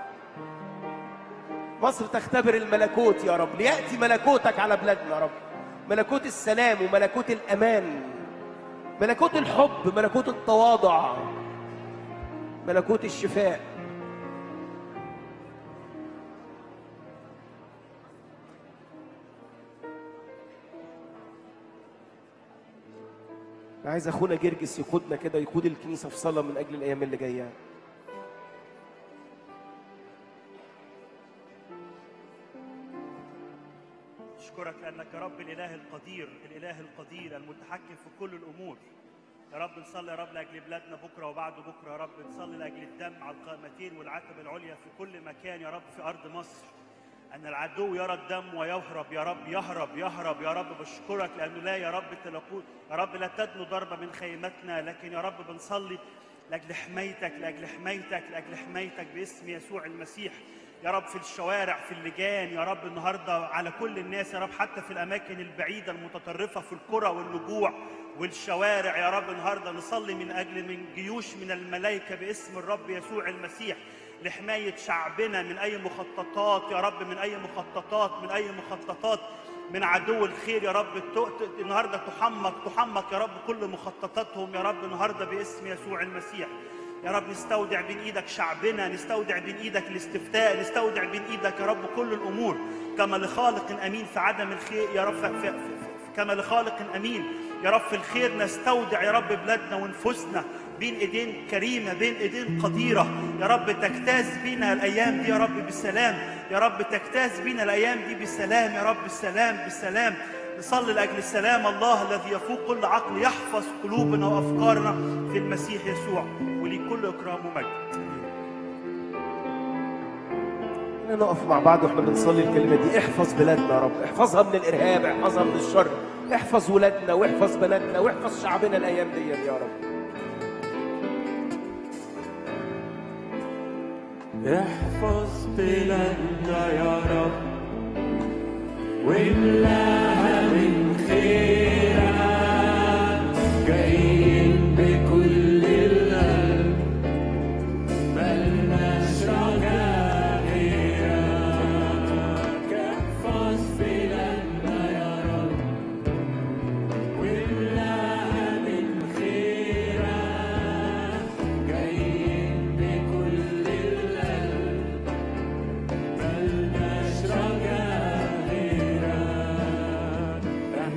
مصر تختبر الملكوت يا رب ليأتي ملكوتك على بلادنا يا رب ملكوت السلام وملكوت الأمان ملكوت الحب ملكوت التواضع ملكوت الشفاء عايز اخونا جرجس يقودنا كده يقود الكنيسه في صلاه من اجل الايام اللي جايه نشكرك لانك يا رب الاله القدير الاله القدير المتحكم في كل الامور يا رب نصلي يا رب لاجل بلادنا بكره وبعد بكره يا رب نصلي لاجل الدم على القائمتين والعتبه العليا في كل مكان يا رب في ارض مصر ان العدو يرى الدم ويهرب يا رب يهرب يهرب يا رب بشكرك لانه لا يا رب تلقون يا رب لا تدنو ضربه من خيمتنا لكن يا رب بنصلي لاجل حمايتك لاجل حمايتك لاجل حمايتك باسم يسوع المسيح يا رب في الشوارع في اللجان يا رب النهارده على كل الناس يا رب حتى في الاماكن البعيده المتطرفه في القرى والنجوع والشوارع يا رب النهارده نصلي من اجل من جيوش من الملائكه باسم الرب يسوع المسيح لحمايه شعبنا من اي مخططات يا رب من اي مخططات من اي مخططات من عدو الخير يا رب ت- ت- النهارده تحمق تحمق يا رب كل مخططاتهم يا رب النهارده باسم يسوع المسيح يا رب نستودع بين ايدك شعبنا نستودع بين ايدك الاستفتاء نستودع بين ايدك يا رب كل الامور كما لخالق امين في عدم الخير يا رب في في في كما لخالق امين يا رب في الخير نستودع يا رب بلادنا ونفوسنا بين ايدين كريمه بين ايدين قديره يا رب تجتاز بينا الايام دي يا رب بالسلام يا رب تجتاز بينا الايام دي بالسلام يا رب بالسلام بالسلام نصلي لاجل سلام الله الذي يفوق كل عقل يحفظ قلوبنا وافكارنا في المسيح يسوع ولكل اكرام ومجد خلينا نقف مع بعض واحنا بنصلي الكلمه دي احفظ بلادنا يا رب احفظها من الارهاب احفظها من الشر احفظ ولادنا واحفظ بناتنا واحفظ شعبنا الايام دي يا رب احفظ بلادنا يا رب واملاها من خيرك جايين بكل القلب ملناش رجاء غيرك احفظ بلادنا يا رب واملاها من خيرك جايين بكل القلب ملناش رجاء غيرك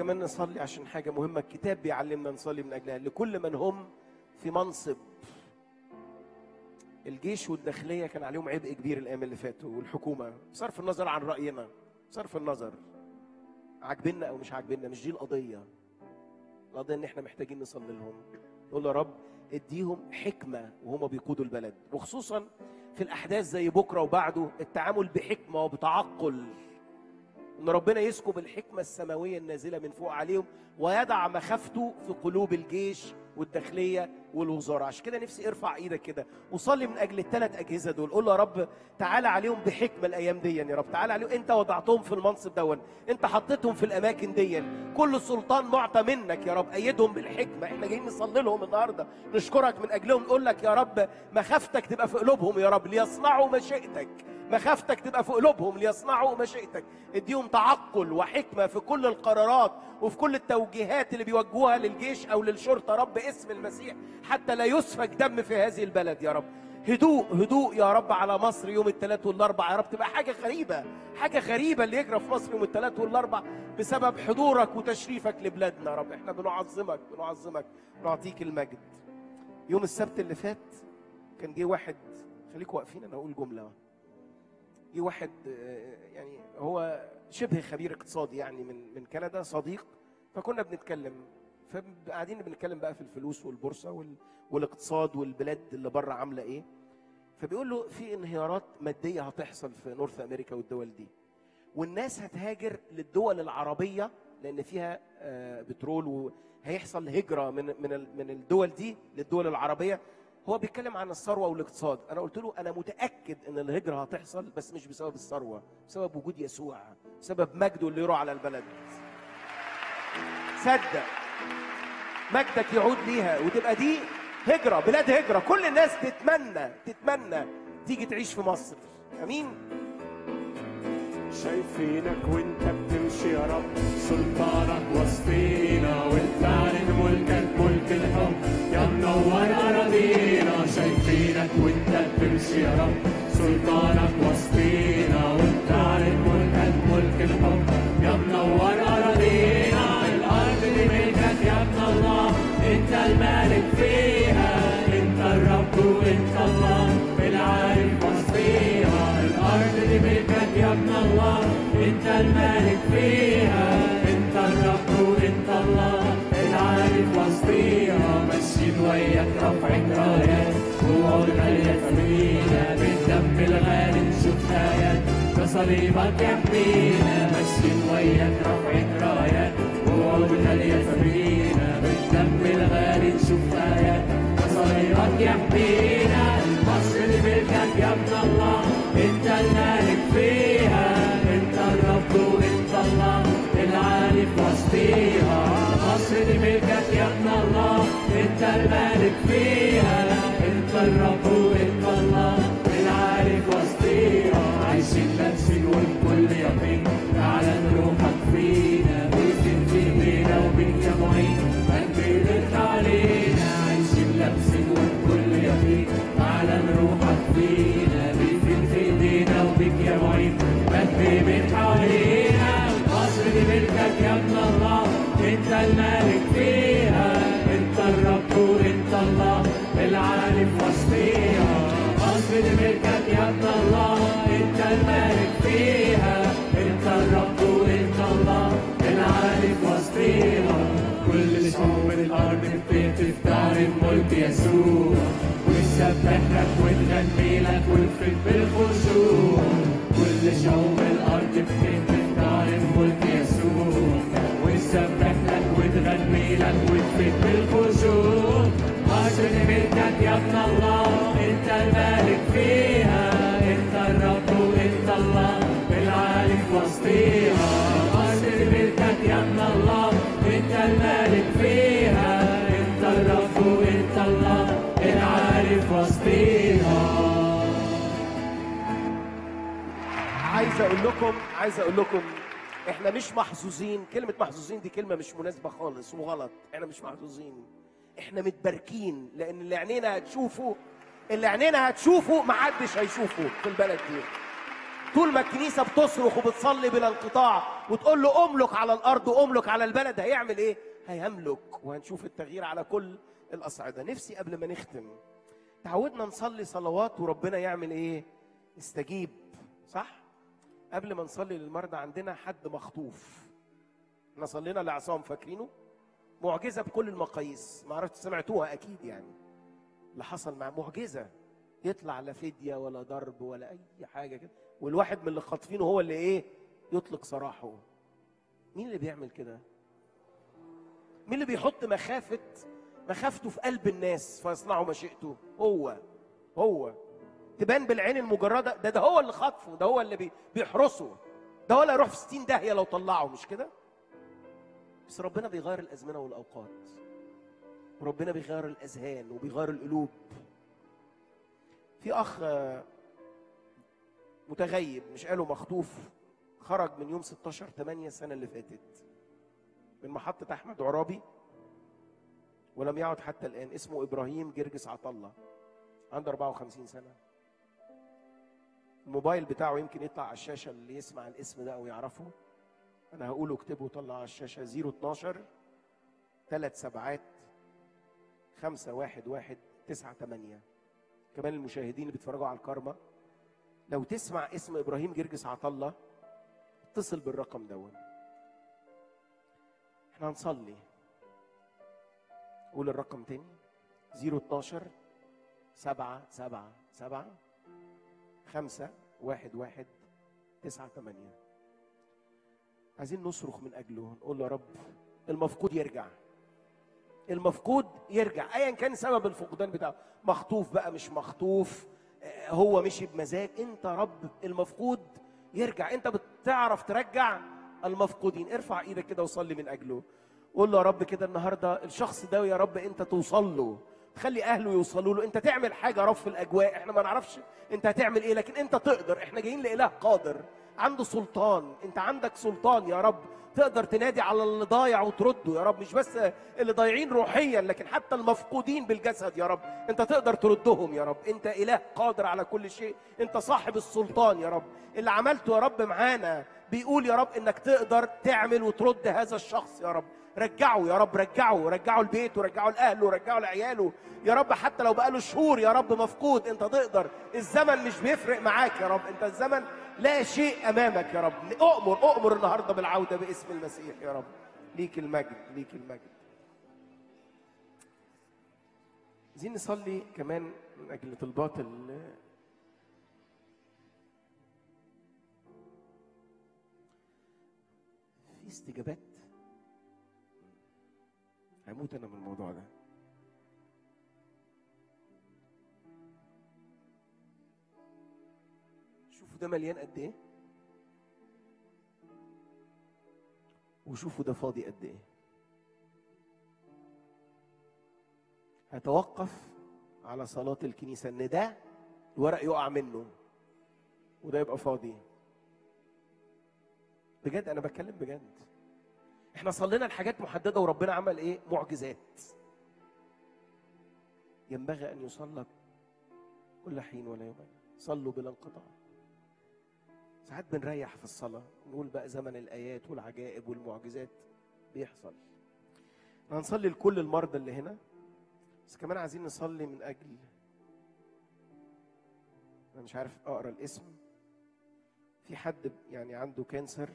كمان نصلي عشان حاجة مهمة الكتاب بيعلمنا نصلي من أجلها لكل من هم في منصب الجيش والداخلية كان عليهم عبء كبير الأيام اللي فاتوا والحكومة بصرف النظر عن رأينا بصرف النظر عاجبنا أو مش عاجبنا مش دي القضية القضية إن إحنا محتاجين نصلي لهم نقول يا رب اديهم حكمة وهم بيقودوا البلد وخصوصا في الأحداث زي بكرة وبعده التعامل بحكمة وبتعقل ان ربنا يسكب الحكمه السماويه النازله من فوق عليهم ويضع مخافته في قلوب الجيش والداخليه والوزاره عشان كده نفسي ارفع ايدك كده وصلي من اجل الثلاث اجهزه دول قول له يا رب تعالى عليهم بحكمه الايام دي يا رب تعالى عليهم انت وضعتهم في المنصب دون انت حطيتهم في الاماكن دي كل سلطان معطى منك يا رب ايدهم بالحكمه احنا جايين نصلي لهم النهارده نشكرك من اجلهم نقول لك يا رب مخافتك تبقى في قلوبهم يا رب ليصنعوا مشيئتك مخافتك تبقى في قلوبهم ليصنعوا مشيئتك اديهم تعقل وحكمه في كل القرارات وفي كل التوجيهات اللي بيوجهوها للجيش او للشرطه رب اسم المسيح حتى لا يسفك دم في هذه البلد يا رب هدوء هدوء يا رب على مصر يوم الثلاث والاربع يا رب تبقى حاجه غريبه حاجه غريبه اللي يجرى في مصر يوم الثلاث والاربع بسبب حضورك وتشريفك لبلادنا يا رب احنا بنعظمك بنعظمك نعطيك المجد يوم السبت اللي فات كان جه واحد خليكم واقفين انا اقول جمله جه واحد آه، يعني هو شبه خبير اقتصادي يعني من من كندا صديق فكنا بنتكلم فقاعدين بنتكلم بقى في الفلوس والبورصه وال والاقتصاد والبلاد اللي بره عامله ايه فبيقول له في انهيارات ماديه هتحصل في نورث امريكا والدول دي والناس هتهاجر للدول العربيه لان فيها آه، بترول وهيحصل هجره من من ال- من الدول دي للدول العربيه هو بيتكلم عن الثروه والاقتصاد انا قلت له انا متاكد ان الهجره هتحصل بس مش بسبب الثروه بسبب وجود يسوع بسبب مجده اللي يروح على البلد صدق مجدك يعود ليها وتبقى دي هجرة بلاد هجرة كل الناس تتمنى تتمنى تيجي تعيش في مصر امين شايفينك وانت بتمشي يا رب سلطانك وسطينا والفعل ملكك ملك الحب يا منور أراضينا شايفينك وانت بتمشي يا رب سلطانك وسطينا والفعل ملكك ملك الحب يا منور أراضينا الأرض دي ملكك يا ابن الله انت المالك فيها انت الرب وانت الله العارف وسطيها الأرض دي ملكك يا ابن الله انت المالك فيها انت الرب وانت الله العارف وسطيها ماشيين وياك رافعين رايات وقول غالية فينا بالدم الغالي نشوف آيات بصليبك يحمينا ماشيين وياك رافعين رايات وقول غالية فينا بالدم الغالي نشوف آيات بصليبك يحمينا مصر دي ملكك يا ابن الله انت المالك فيها انت الرب وانت الله العالي في وسطيها مصر دي ملكك يا ابن الله انت المالك فيها انت الرب وانت الله العالي في وسطيها عايشين لابسين والكل يقين اعلن روحك فينا بيتين في ايدينا وبيك يا معين قلبي علينا عايشين لابسين والكل يقين اعلن روحك فينا بيتين في ايدينا وبيك يا معين قلبي من حوالينا مصر دي ملكك يا ابن الله انت المالك فيها انت الرب وانت الله العالي في وسطيها مصر دي ملكك يا ابن الله انت المالك فيها انت الرب وانت الله العالي في وسطيها كل شعوب الارض بتهتف تعرف ملك يسوع ونسبح لك ونغني لك ونفرح بالخشوع كل شعوب الارض بتهتف تعرف ملك يسوع ونسبح لك ونغني لك ونفرح بالخشوع مصر دي ملكك يا ابن الله انت المالك فيها انت الرب وانت الله العالي في وسطيها مصر دي ملكك يا ابن الله انت المالك فيها انت الرب وانت الله العالي في وسطيها عايز اقول لكم عايز اقول لكم احنا مش محظوظين كلمة محظوظين دي كلمة مش مناسبة خالص وغلط احنا مش محظوظين احنا متباركين لان اللي عينينا هتشوفه اللي عينينا هتشوفه محدش هيشوفه في البلد دي طول ما الكنيسه بتصرخ وبتصلي بلا انقطاع وتقول له املك على الارض واملك على البلد هيعمل ايه هيملك وهنشوف التغيير على كل الاصعده نفسي قبل ما نختم تعودنا نصلي صلوات وربنا يعمل ايه يستجيب صح قبل ما نصلي للمرضى عندنا حد مخطوف احنا صلينا لعصام فاكرينه معجزه بكل المقاييس ما عرفت سمعتوها اكيد يعني اللي حصل مع معجزه يطلع لا فديه ولا ضرب ولا اي حاجه كده والواحد من اللي خاطفينه هو اللي ايه يطلق سراحه مين اللي بيعمل كده مين اللي بيحط مخافه مخافته في قلب الناس فيصنعوا مشيئته هو هو تبان بالعين المجرده ده ده هو اللي خاطفه ده هو اللي بي- بيحرسه ده هو اللي هيروح في 60 داهيه لو طلعه مش كده بس ربنا بيغير الازمنه والاوقات وربنا بيغير الاذهان وبيغير القلوب في اخ آه، متغيب مش قالوا مخطوف خرج من يوم 16 8 السنه اللي فاتت من محطه احمد عرابي ولم يعد حتى الان اسمه ابراهيم جرجس عطله عنده 54 سنه الموبايل بتاعه يمكن يطلع على الشاشه اللي يسمع الاسم ده او يعرفه انا هقوله اكتبه طلع على الشاشه 012 ثلاث سبعات خمسة واحد واحد تسعة تمانية كمان المشاهدين اللي بيتفرجوا على الكارما لو تسمع اسم ابراهيم جرجس عطله اتصل بالرقم دون احنا هنصلي قول الرقم تاني 012 سبعة سبعة سبعة خمسة واحد واحد تسعة تمانية عايزين نصرخ من أجله نقول له يا رب المفقود يرجع المفقود يرجع ايا كان سبب الفقدان بتاعه مخطوف بقى مش مخطوف آه، هو مشي بمزاج انت رب المفقود يرجع انت بتعرف ترجع المفقودين ارفع ايدك كده وصلي من اجله قول له يا رب كده النهارده الشخص ده يا رب انت توصل له تخلي اهله يوصلوا له انت تعمل حاجه يا رب في الاجواء احنا ما نعرفش انت هتعمل ايه لكن انت تقدر احنا جايين لاله قادر عنده سلطان انت عندك سلطان يا رب تقدر تنادي على اللي ضايع وترده يا رب مش بس اللي ضايعين روحيا لكن حتى المفقودين بالجسد يا رب انت تقدر تردهم يا رب انت اله قادر على كل شيء انت صاحب السلطان يا رب اللي عملته يا رب معانا بيقول يا رب انك تقدر تعمل وترد هذا الشخص يا رب رجعه يا رب رجعه رجعه لبيته رجعه لاهله رجعه لعياله يا رب حتى لو بقاله شهور يا رب مفقود انت تقدر الزمن مش بيفرق معاك يا رب انت الزمن لا شيء امامك يا رب اؤمر اؤمر النهارده بالعوده باسم المسيح يا رب ليك المجد ليك المجد عايزين نصلي كمان من اجل طلبات ال في استجابات هموت انا من الموضوع ده شوفوا ده مليان قد ايه وشوفوا ده فاضي قد ايه هتوقف على صلاة الكنيسة ان ده الورق يقع منه وده يبقى فاضي بجد انا بتكلم بجد احنا صلينا لحاجات محدده وربنا عمل ايه معجزات ينبغي ان يصلى كل حين ولا يوم صلوا بلا انقطاع ساعات بنريح في الصلاه نقول بقى زمن الايات والعجائب والمعجزات بيحصل هنصلي لكل المرضى اللي هنا بس كمان عايزين نصلي من اجل انا مش عارف اقرا الاسم في حد يعني عنده كانسر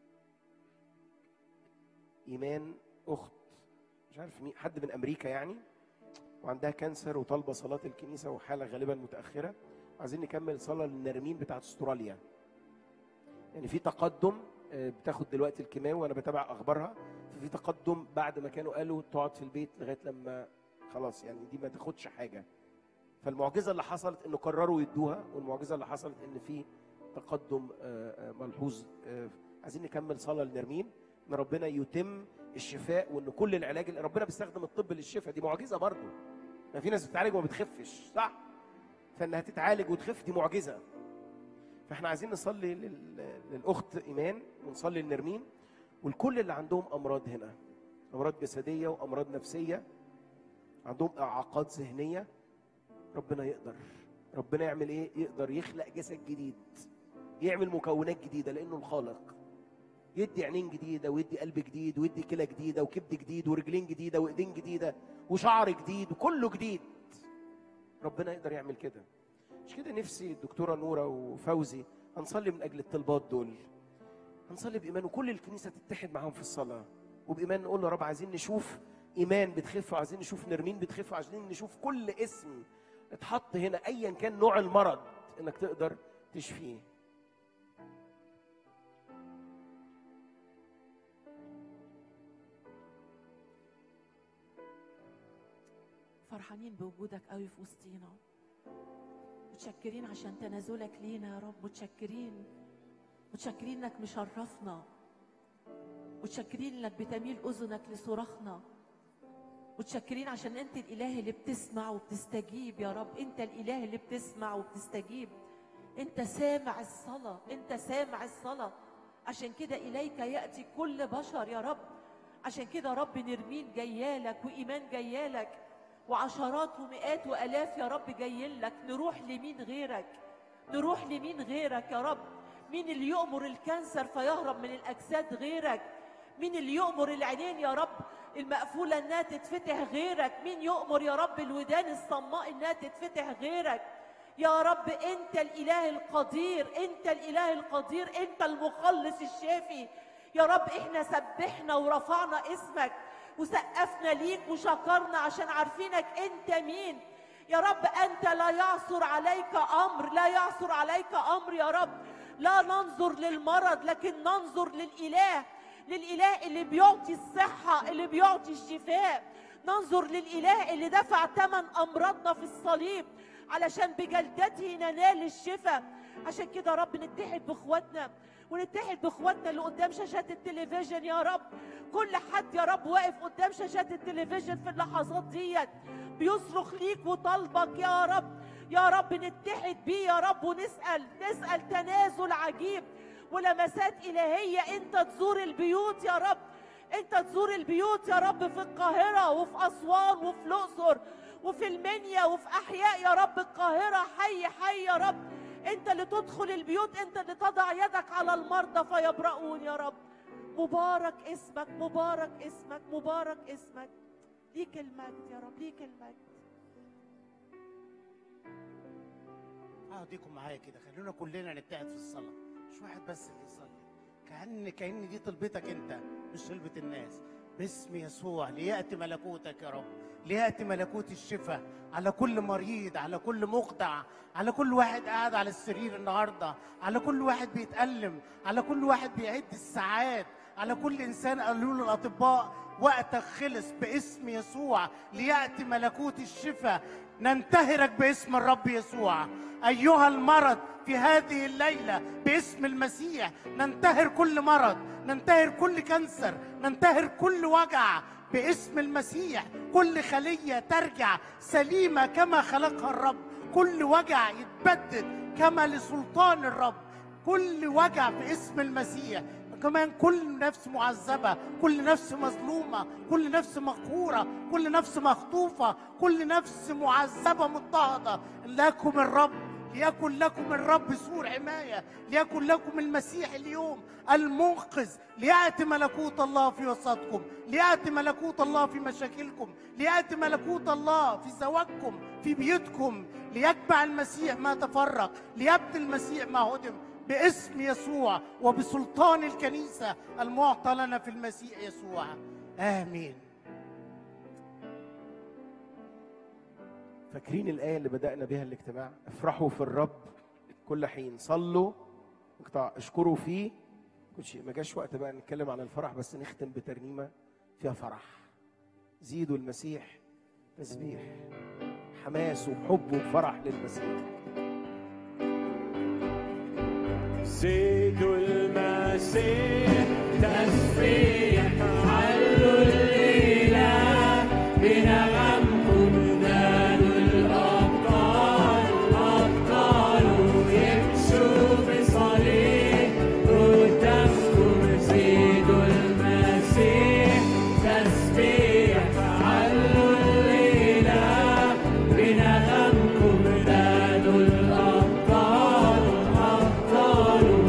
ايمان اخت مش عارف مين حد من امريكا يعني وعندها كانسر وطالبه صلاه الكنيسه وحاله غالبا متاخره عايزين نكمل صلاه للنرمين بتاعت استراليا يعني في تقدم آه، بتاخد دلوقتي الكيماوي وانا بتابع اخبارها في تقدم بعد ما كانوا قالوا تقعد في البيت لغايه لما خلاص يعني دي ما تاخدش حاجه فالمعجزه اللي حصلت انه قرروا يدوها والمعجزه اللي حصلت ان في تقدم آه، آه، ملحوظ آه، عايزين نكمل صلاه لنرمين ان ربنا يتم الشفاء وان كل العلاج اللي ربنا بيستخدم الطب للشفاء دي معجزه برضه ما في ناس بتتعالج وما بتخفش صح فانها تتعالج وتخف دي معجزه فاحنا عايزين نصلي لل- للاخت ايمان ونصلي لنرمين والكل اللي عندهم امراض هنا امراض جسديه وامراض نفسيه عندهم اعاقات ذهنيه ربنا يقدر ربنا يعمل ايه يقدر يخلق جسد جديد يعمل مكونات جديده لانه الخالق يدي عينين جديده ويدي قلب جديد ويدي كلى جديده وكبد جديد ورجلين جديده وايدين جديده وشعر جديد وكله جديد ربنا يقدر يعمل كده مش كده نفسي الدكتوره نوره وفوزي هنصلي من اجل الطلبات دول هنصلي بايمان وكل الكنيسه تتحد معاهم في الصلاه وبايمان نقول له يا رب عايزين نشوف ايمان بتخف وعايزين نشوف نرمين بتخف وعايزين نشوف كل اسم اتحط هنا ايا كان نوع المرض انك تقدر تشفيه فرحانين بوجودك قوي في وسطينا متشكرين عشان تنازلك لينا يا رب متشكرين متشكرين انك مشرفنا متشكرين انك بتميل اذنك لصراخنا متشكرين عشان انت الاله اللي بتسمع وبتستجيب يا رب انت الاله اللي بتسمع وبتستجيب انت سامع الصلاه انت سامع الصلاه عشان كده اليك ياتي كل بشر يا رب عشان كده يا رب نرمين جيالك وايمان جيالك وعشرات ومئات والاف يا رب جايين لك نروح لمين غيرك نروح لمين غيرك يا رب مين اللي يؤمر الكانسر فيهرب من الاجساد غيرك مين اللي يؤمر العينين يا رب المقفوله انها تتفتح غيرك مين يؤمر يا رب الودان الصماء انها تتفتح غيرك يا رب انت الاله القدير انت الاله القدير انت المخلص الشافي يا رب احنا سبحنا ورفعنا اسمك وسقفنا ليك وشكرنا عشان عارفينك انت مين يا رب انت لا يعثر عليك امر لا يعثر عليك امر يا رب لا ننظر للمرض لكن ننظر للاله للاله اللي بيعطي الصحه اللي بيعطي الشفاء ننظر للاله اللي دفع ثمن امراضنا في الصليب علشان بجلدته ننال الشفاء عشان كده يا رب نتحد باخواتنا ونتحد باخواتنا اللي قدام شاشات التلفزيون يا رب كل حد يا رب واقف قدام شاشات التلفزيون في اللحظات ديت بيصرخ ليك وطالبك يا رب يا رب نتحد بيه يا رب ونسأل نسأل تنازل عجيب ولمسات إلهية أنت تزور البيوت يا رب أنت تزور البيوت يا رب في القاهرة وفي أسوان وفي الأقصر وفي المنيا وفي أحياء يا رب القاهرة حي حي يا رب أنت اللي تدخل البيوت أنت اللي تضع يدك على المرضى فيبرؤون يا رب مبارك اسمك مبارك اسمك مبارك اسمك ليك المجد يا رب ليك المجد اقعديكم معايا كده خلونا كلنا نتحد في الصلاه مش واحد بس اللي يصلي كأن كأن دي طلبتك انت مش طلبة الناس باسم يسوع ليأتي ملكوتك يا رب ليأتي ملكوت الشفاء على كل مريض على كل مخدع على كل واحد قاعد على السرير النهارده على كل واحد بيتألم على كل واحد بيعد الساعات على كل انسان قالوا له الاطباء وقتك خلص باسم يسوع لياتي ملكوت الشفاء ننتهرك باسم الرب يسوع ايها المرض في هذه الليله باسم المسيح ننتهر كل مرض ننتهر كل كنسر ننتهر كل وجع باسم المسيح كل خليه ترجع سليمه كما خلقها الرب كل وجع يتبدد كما لسلطان الرب كل وجع في اسم المسيح كمان كل نفس معذبة كل نفس مظلومة كل نفس مقهورة كل نفس مخطوفة كل نفس معذبة مضطهدة لكم الرب ليكن لكم الرب سور حماية ليكن لكم المسيح اليوم المنقذ ليأتي ملكوت الله في وسطكم ليأتي ملكوت الله في مشاكلكم ليأتي ملكوت الله في زواجكم في بيوتكم ليتبع المسيح ما تفرق ليبني المسيح ما هدم باسم يسوع وبسلطان الكنيسة المعطى لنا في المسيح يسوع آمين فاكرين الآية اللي بدأنا بها الاجتماع افرحوا في الرب كل حين صلوا اقطع اشكروا فيه كل شيء ما جاش وقت بقى نتكلم عن الفرح بس نختم بترنيمة فيها فرح زيدوا المسيح تسبيح حماس وحب وفرح للمسيح زيدوا المسيح تسبيح علوا الإله بنغمكم نالوا الأبطال أبطال يمشوا بصليب قدامكم زيدوا المسيح تسبيح علوا الإله بنغمكم نالوا الأبطال أبطال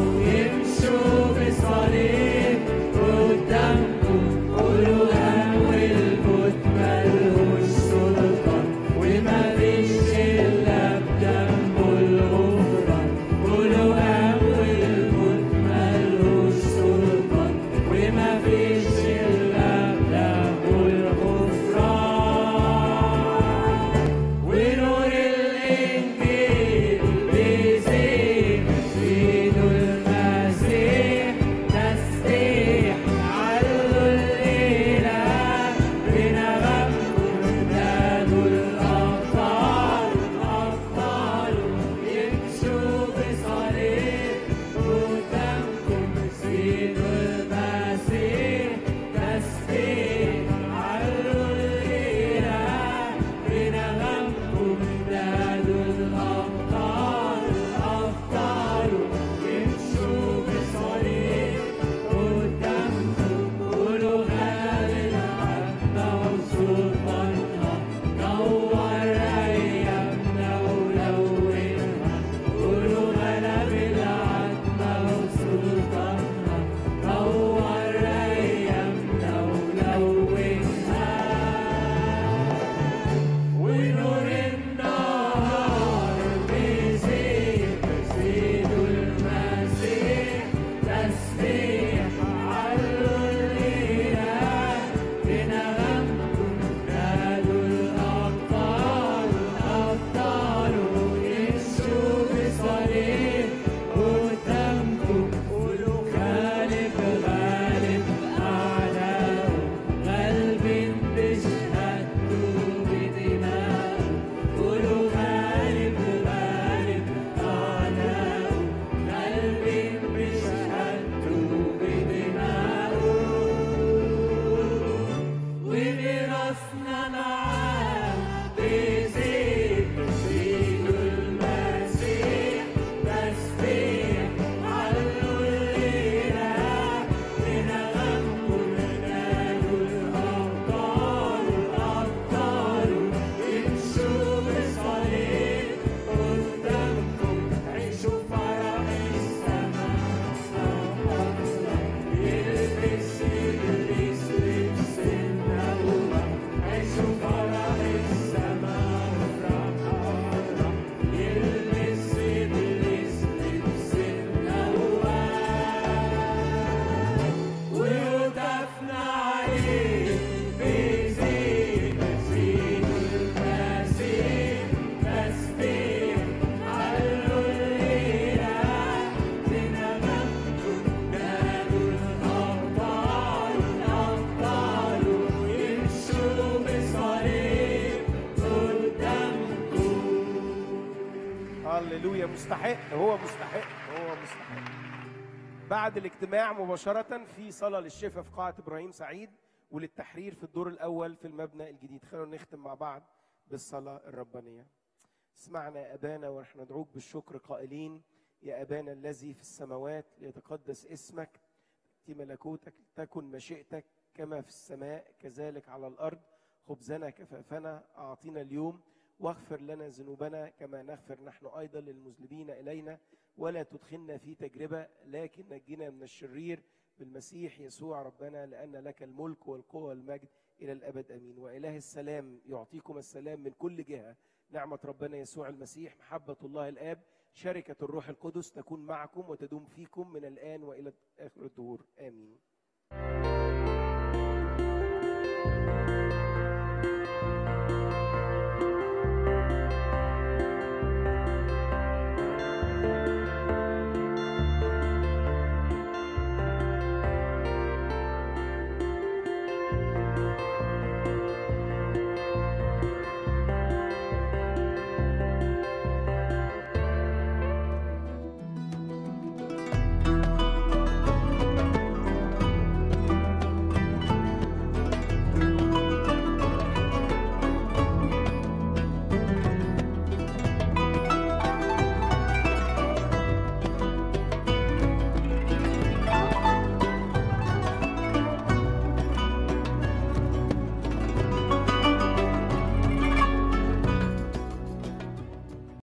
هللويا مستحق هو مستحق هو مستحق بعد الاجتماع مباشرة في صلاة للشفاء في قاعة إبراهيم سعيد وللتحرير في الدور الأول في المبنى الجديد خلونا نختم مع بعض بالصلاة الربانية اسمعنا يا أبانا ونحن ندعوك بالشكر قائلين يا أبانا الذي في السماوات ليتقدس اسمك تأتي ملكوتك تكن مشيئتك كما في السماء كذلك على الأرض خبزنا كفافنا أعطينا اليوم واغفر لنا ذنوبنا كما نغفر نحن أيضا للمذنبين إلينا ولا تدخلنا في تجربة لكن نجنا من الشرير بالمسيح يسوع ربنا لأن لك الملك والقوة والمجد إلى الأبد أمين وإله السلام يعطيكم السلام من كل جهة نعمة ربنا يسوع المسيح محبة الله الآب شركة الروح القدس تكون معكم وتدوم فيكم من الآن وإلى آخر الدهور آمين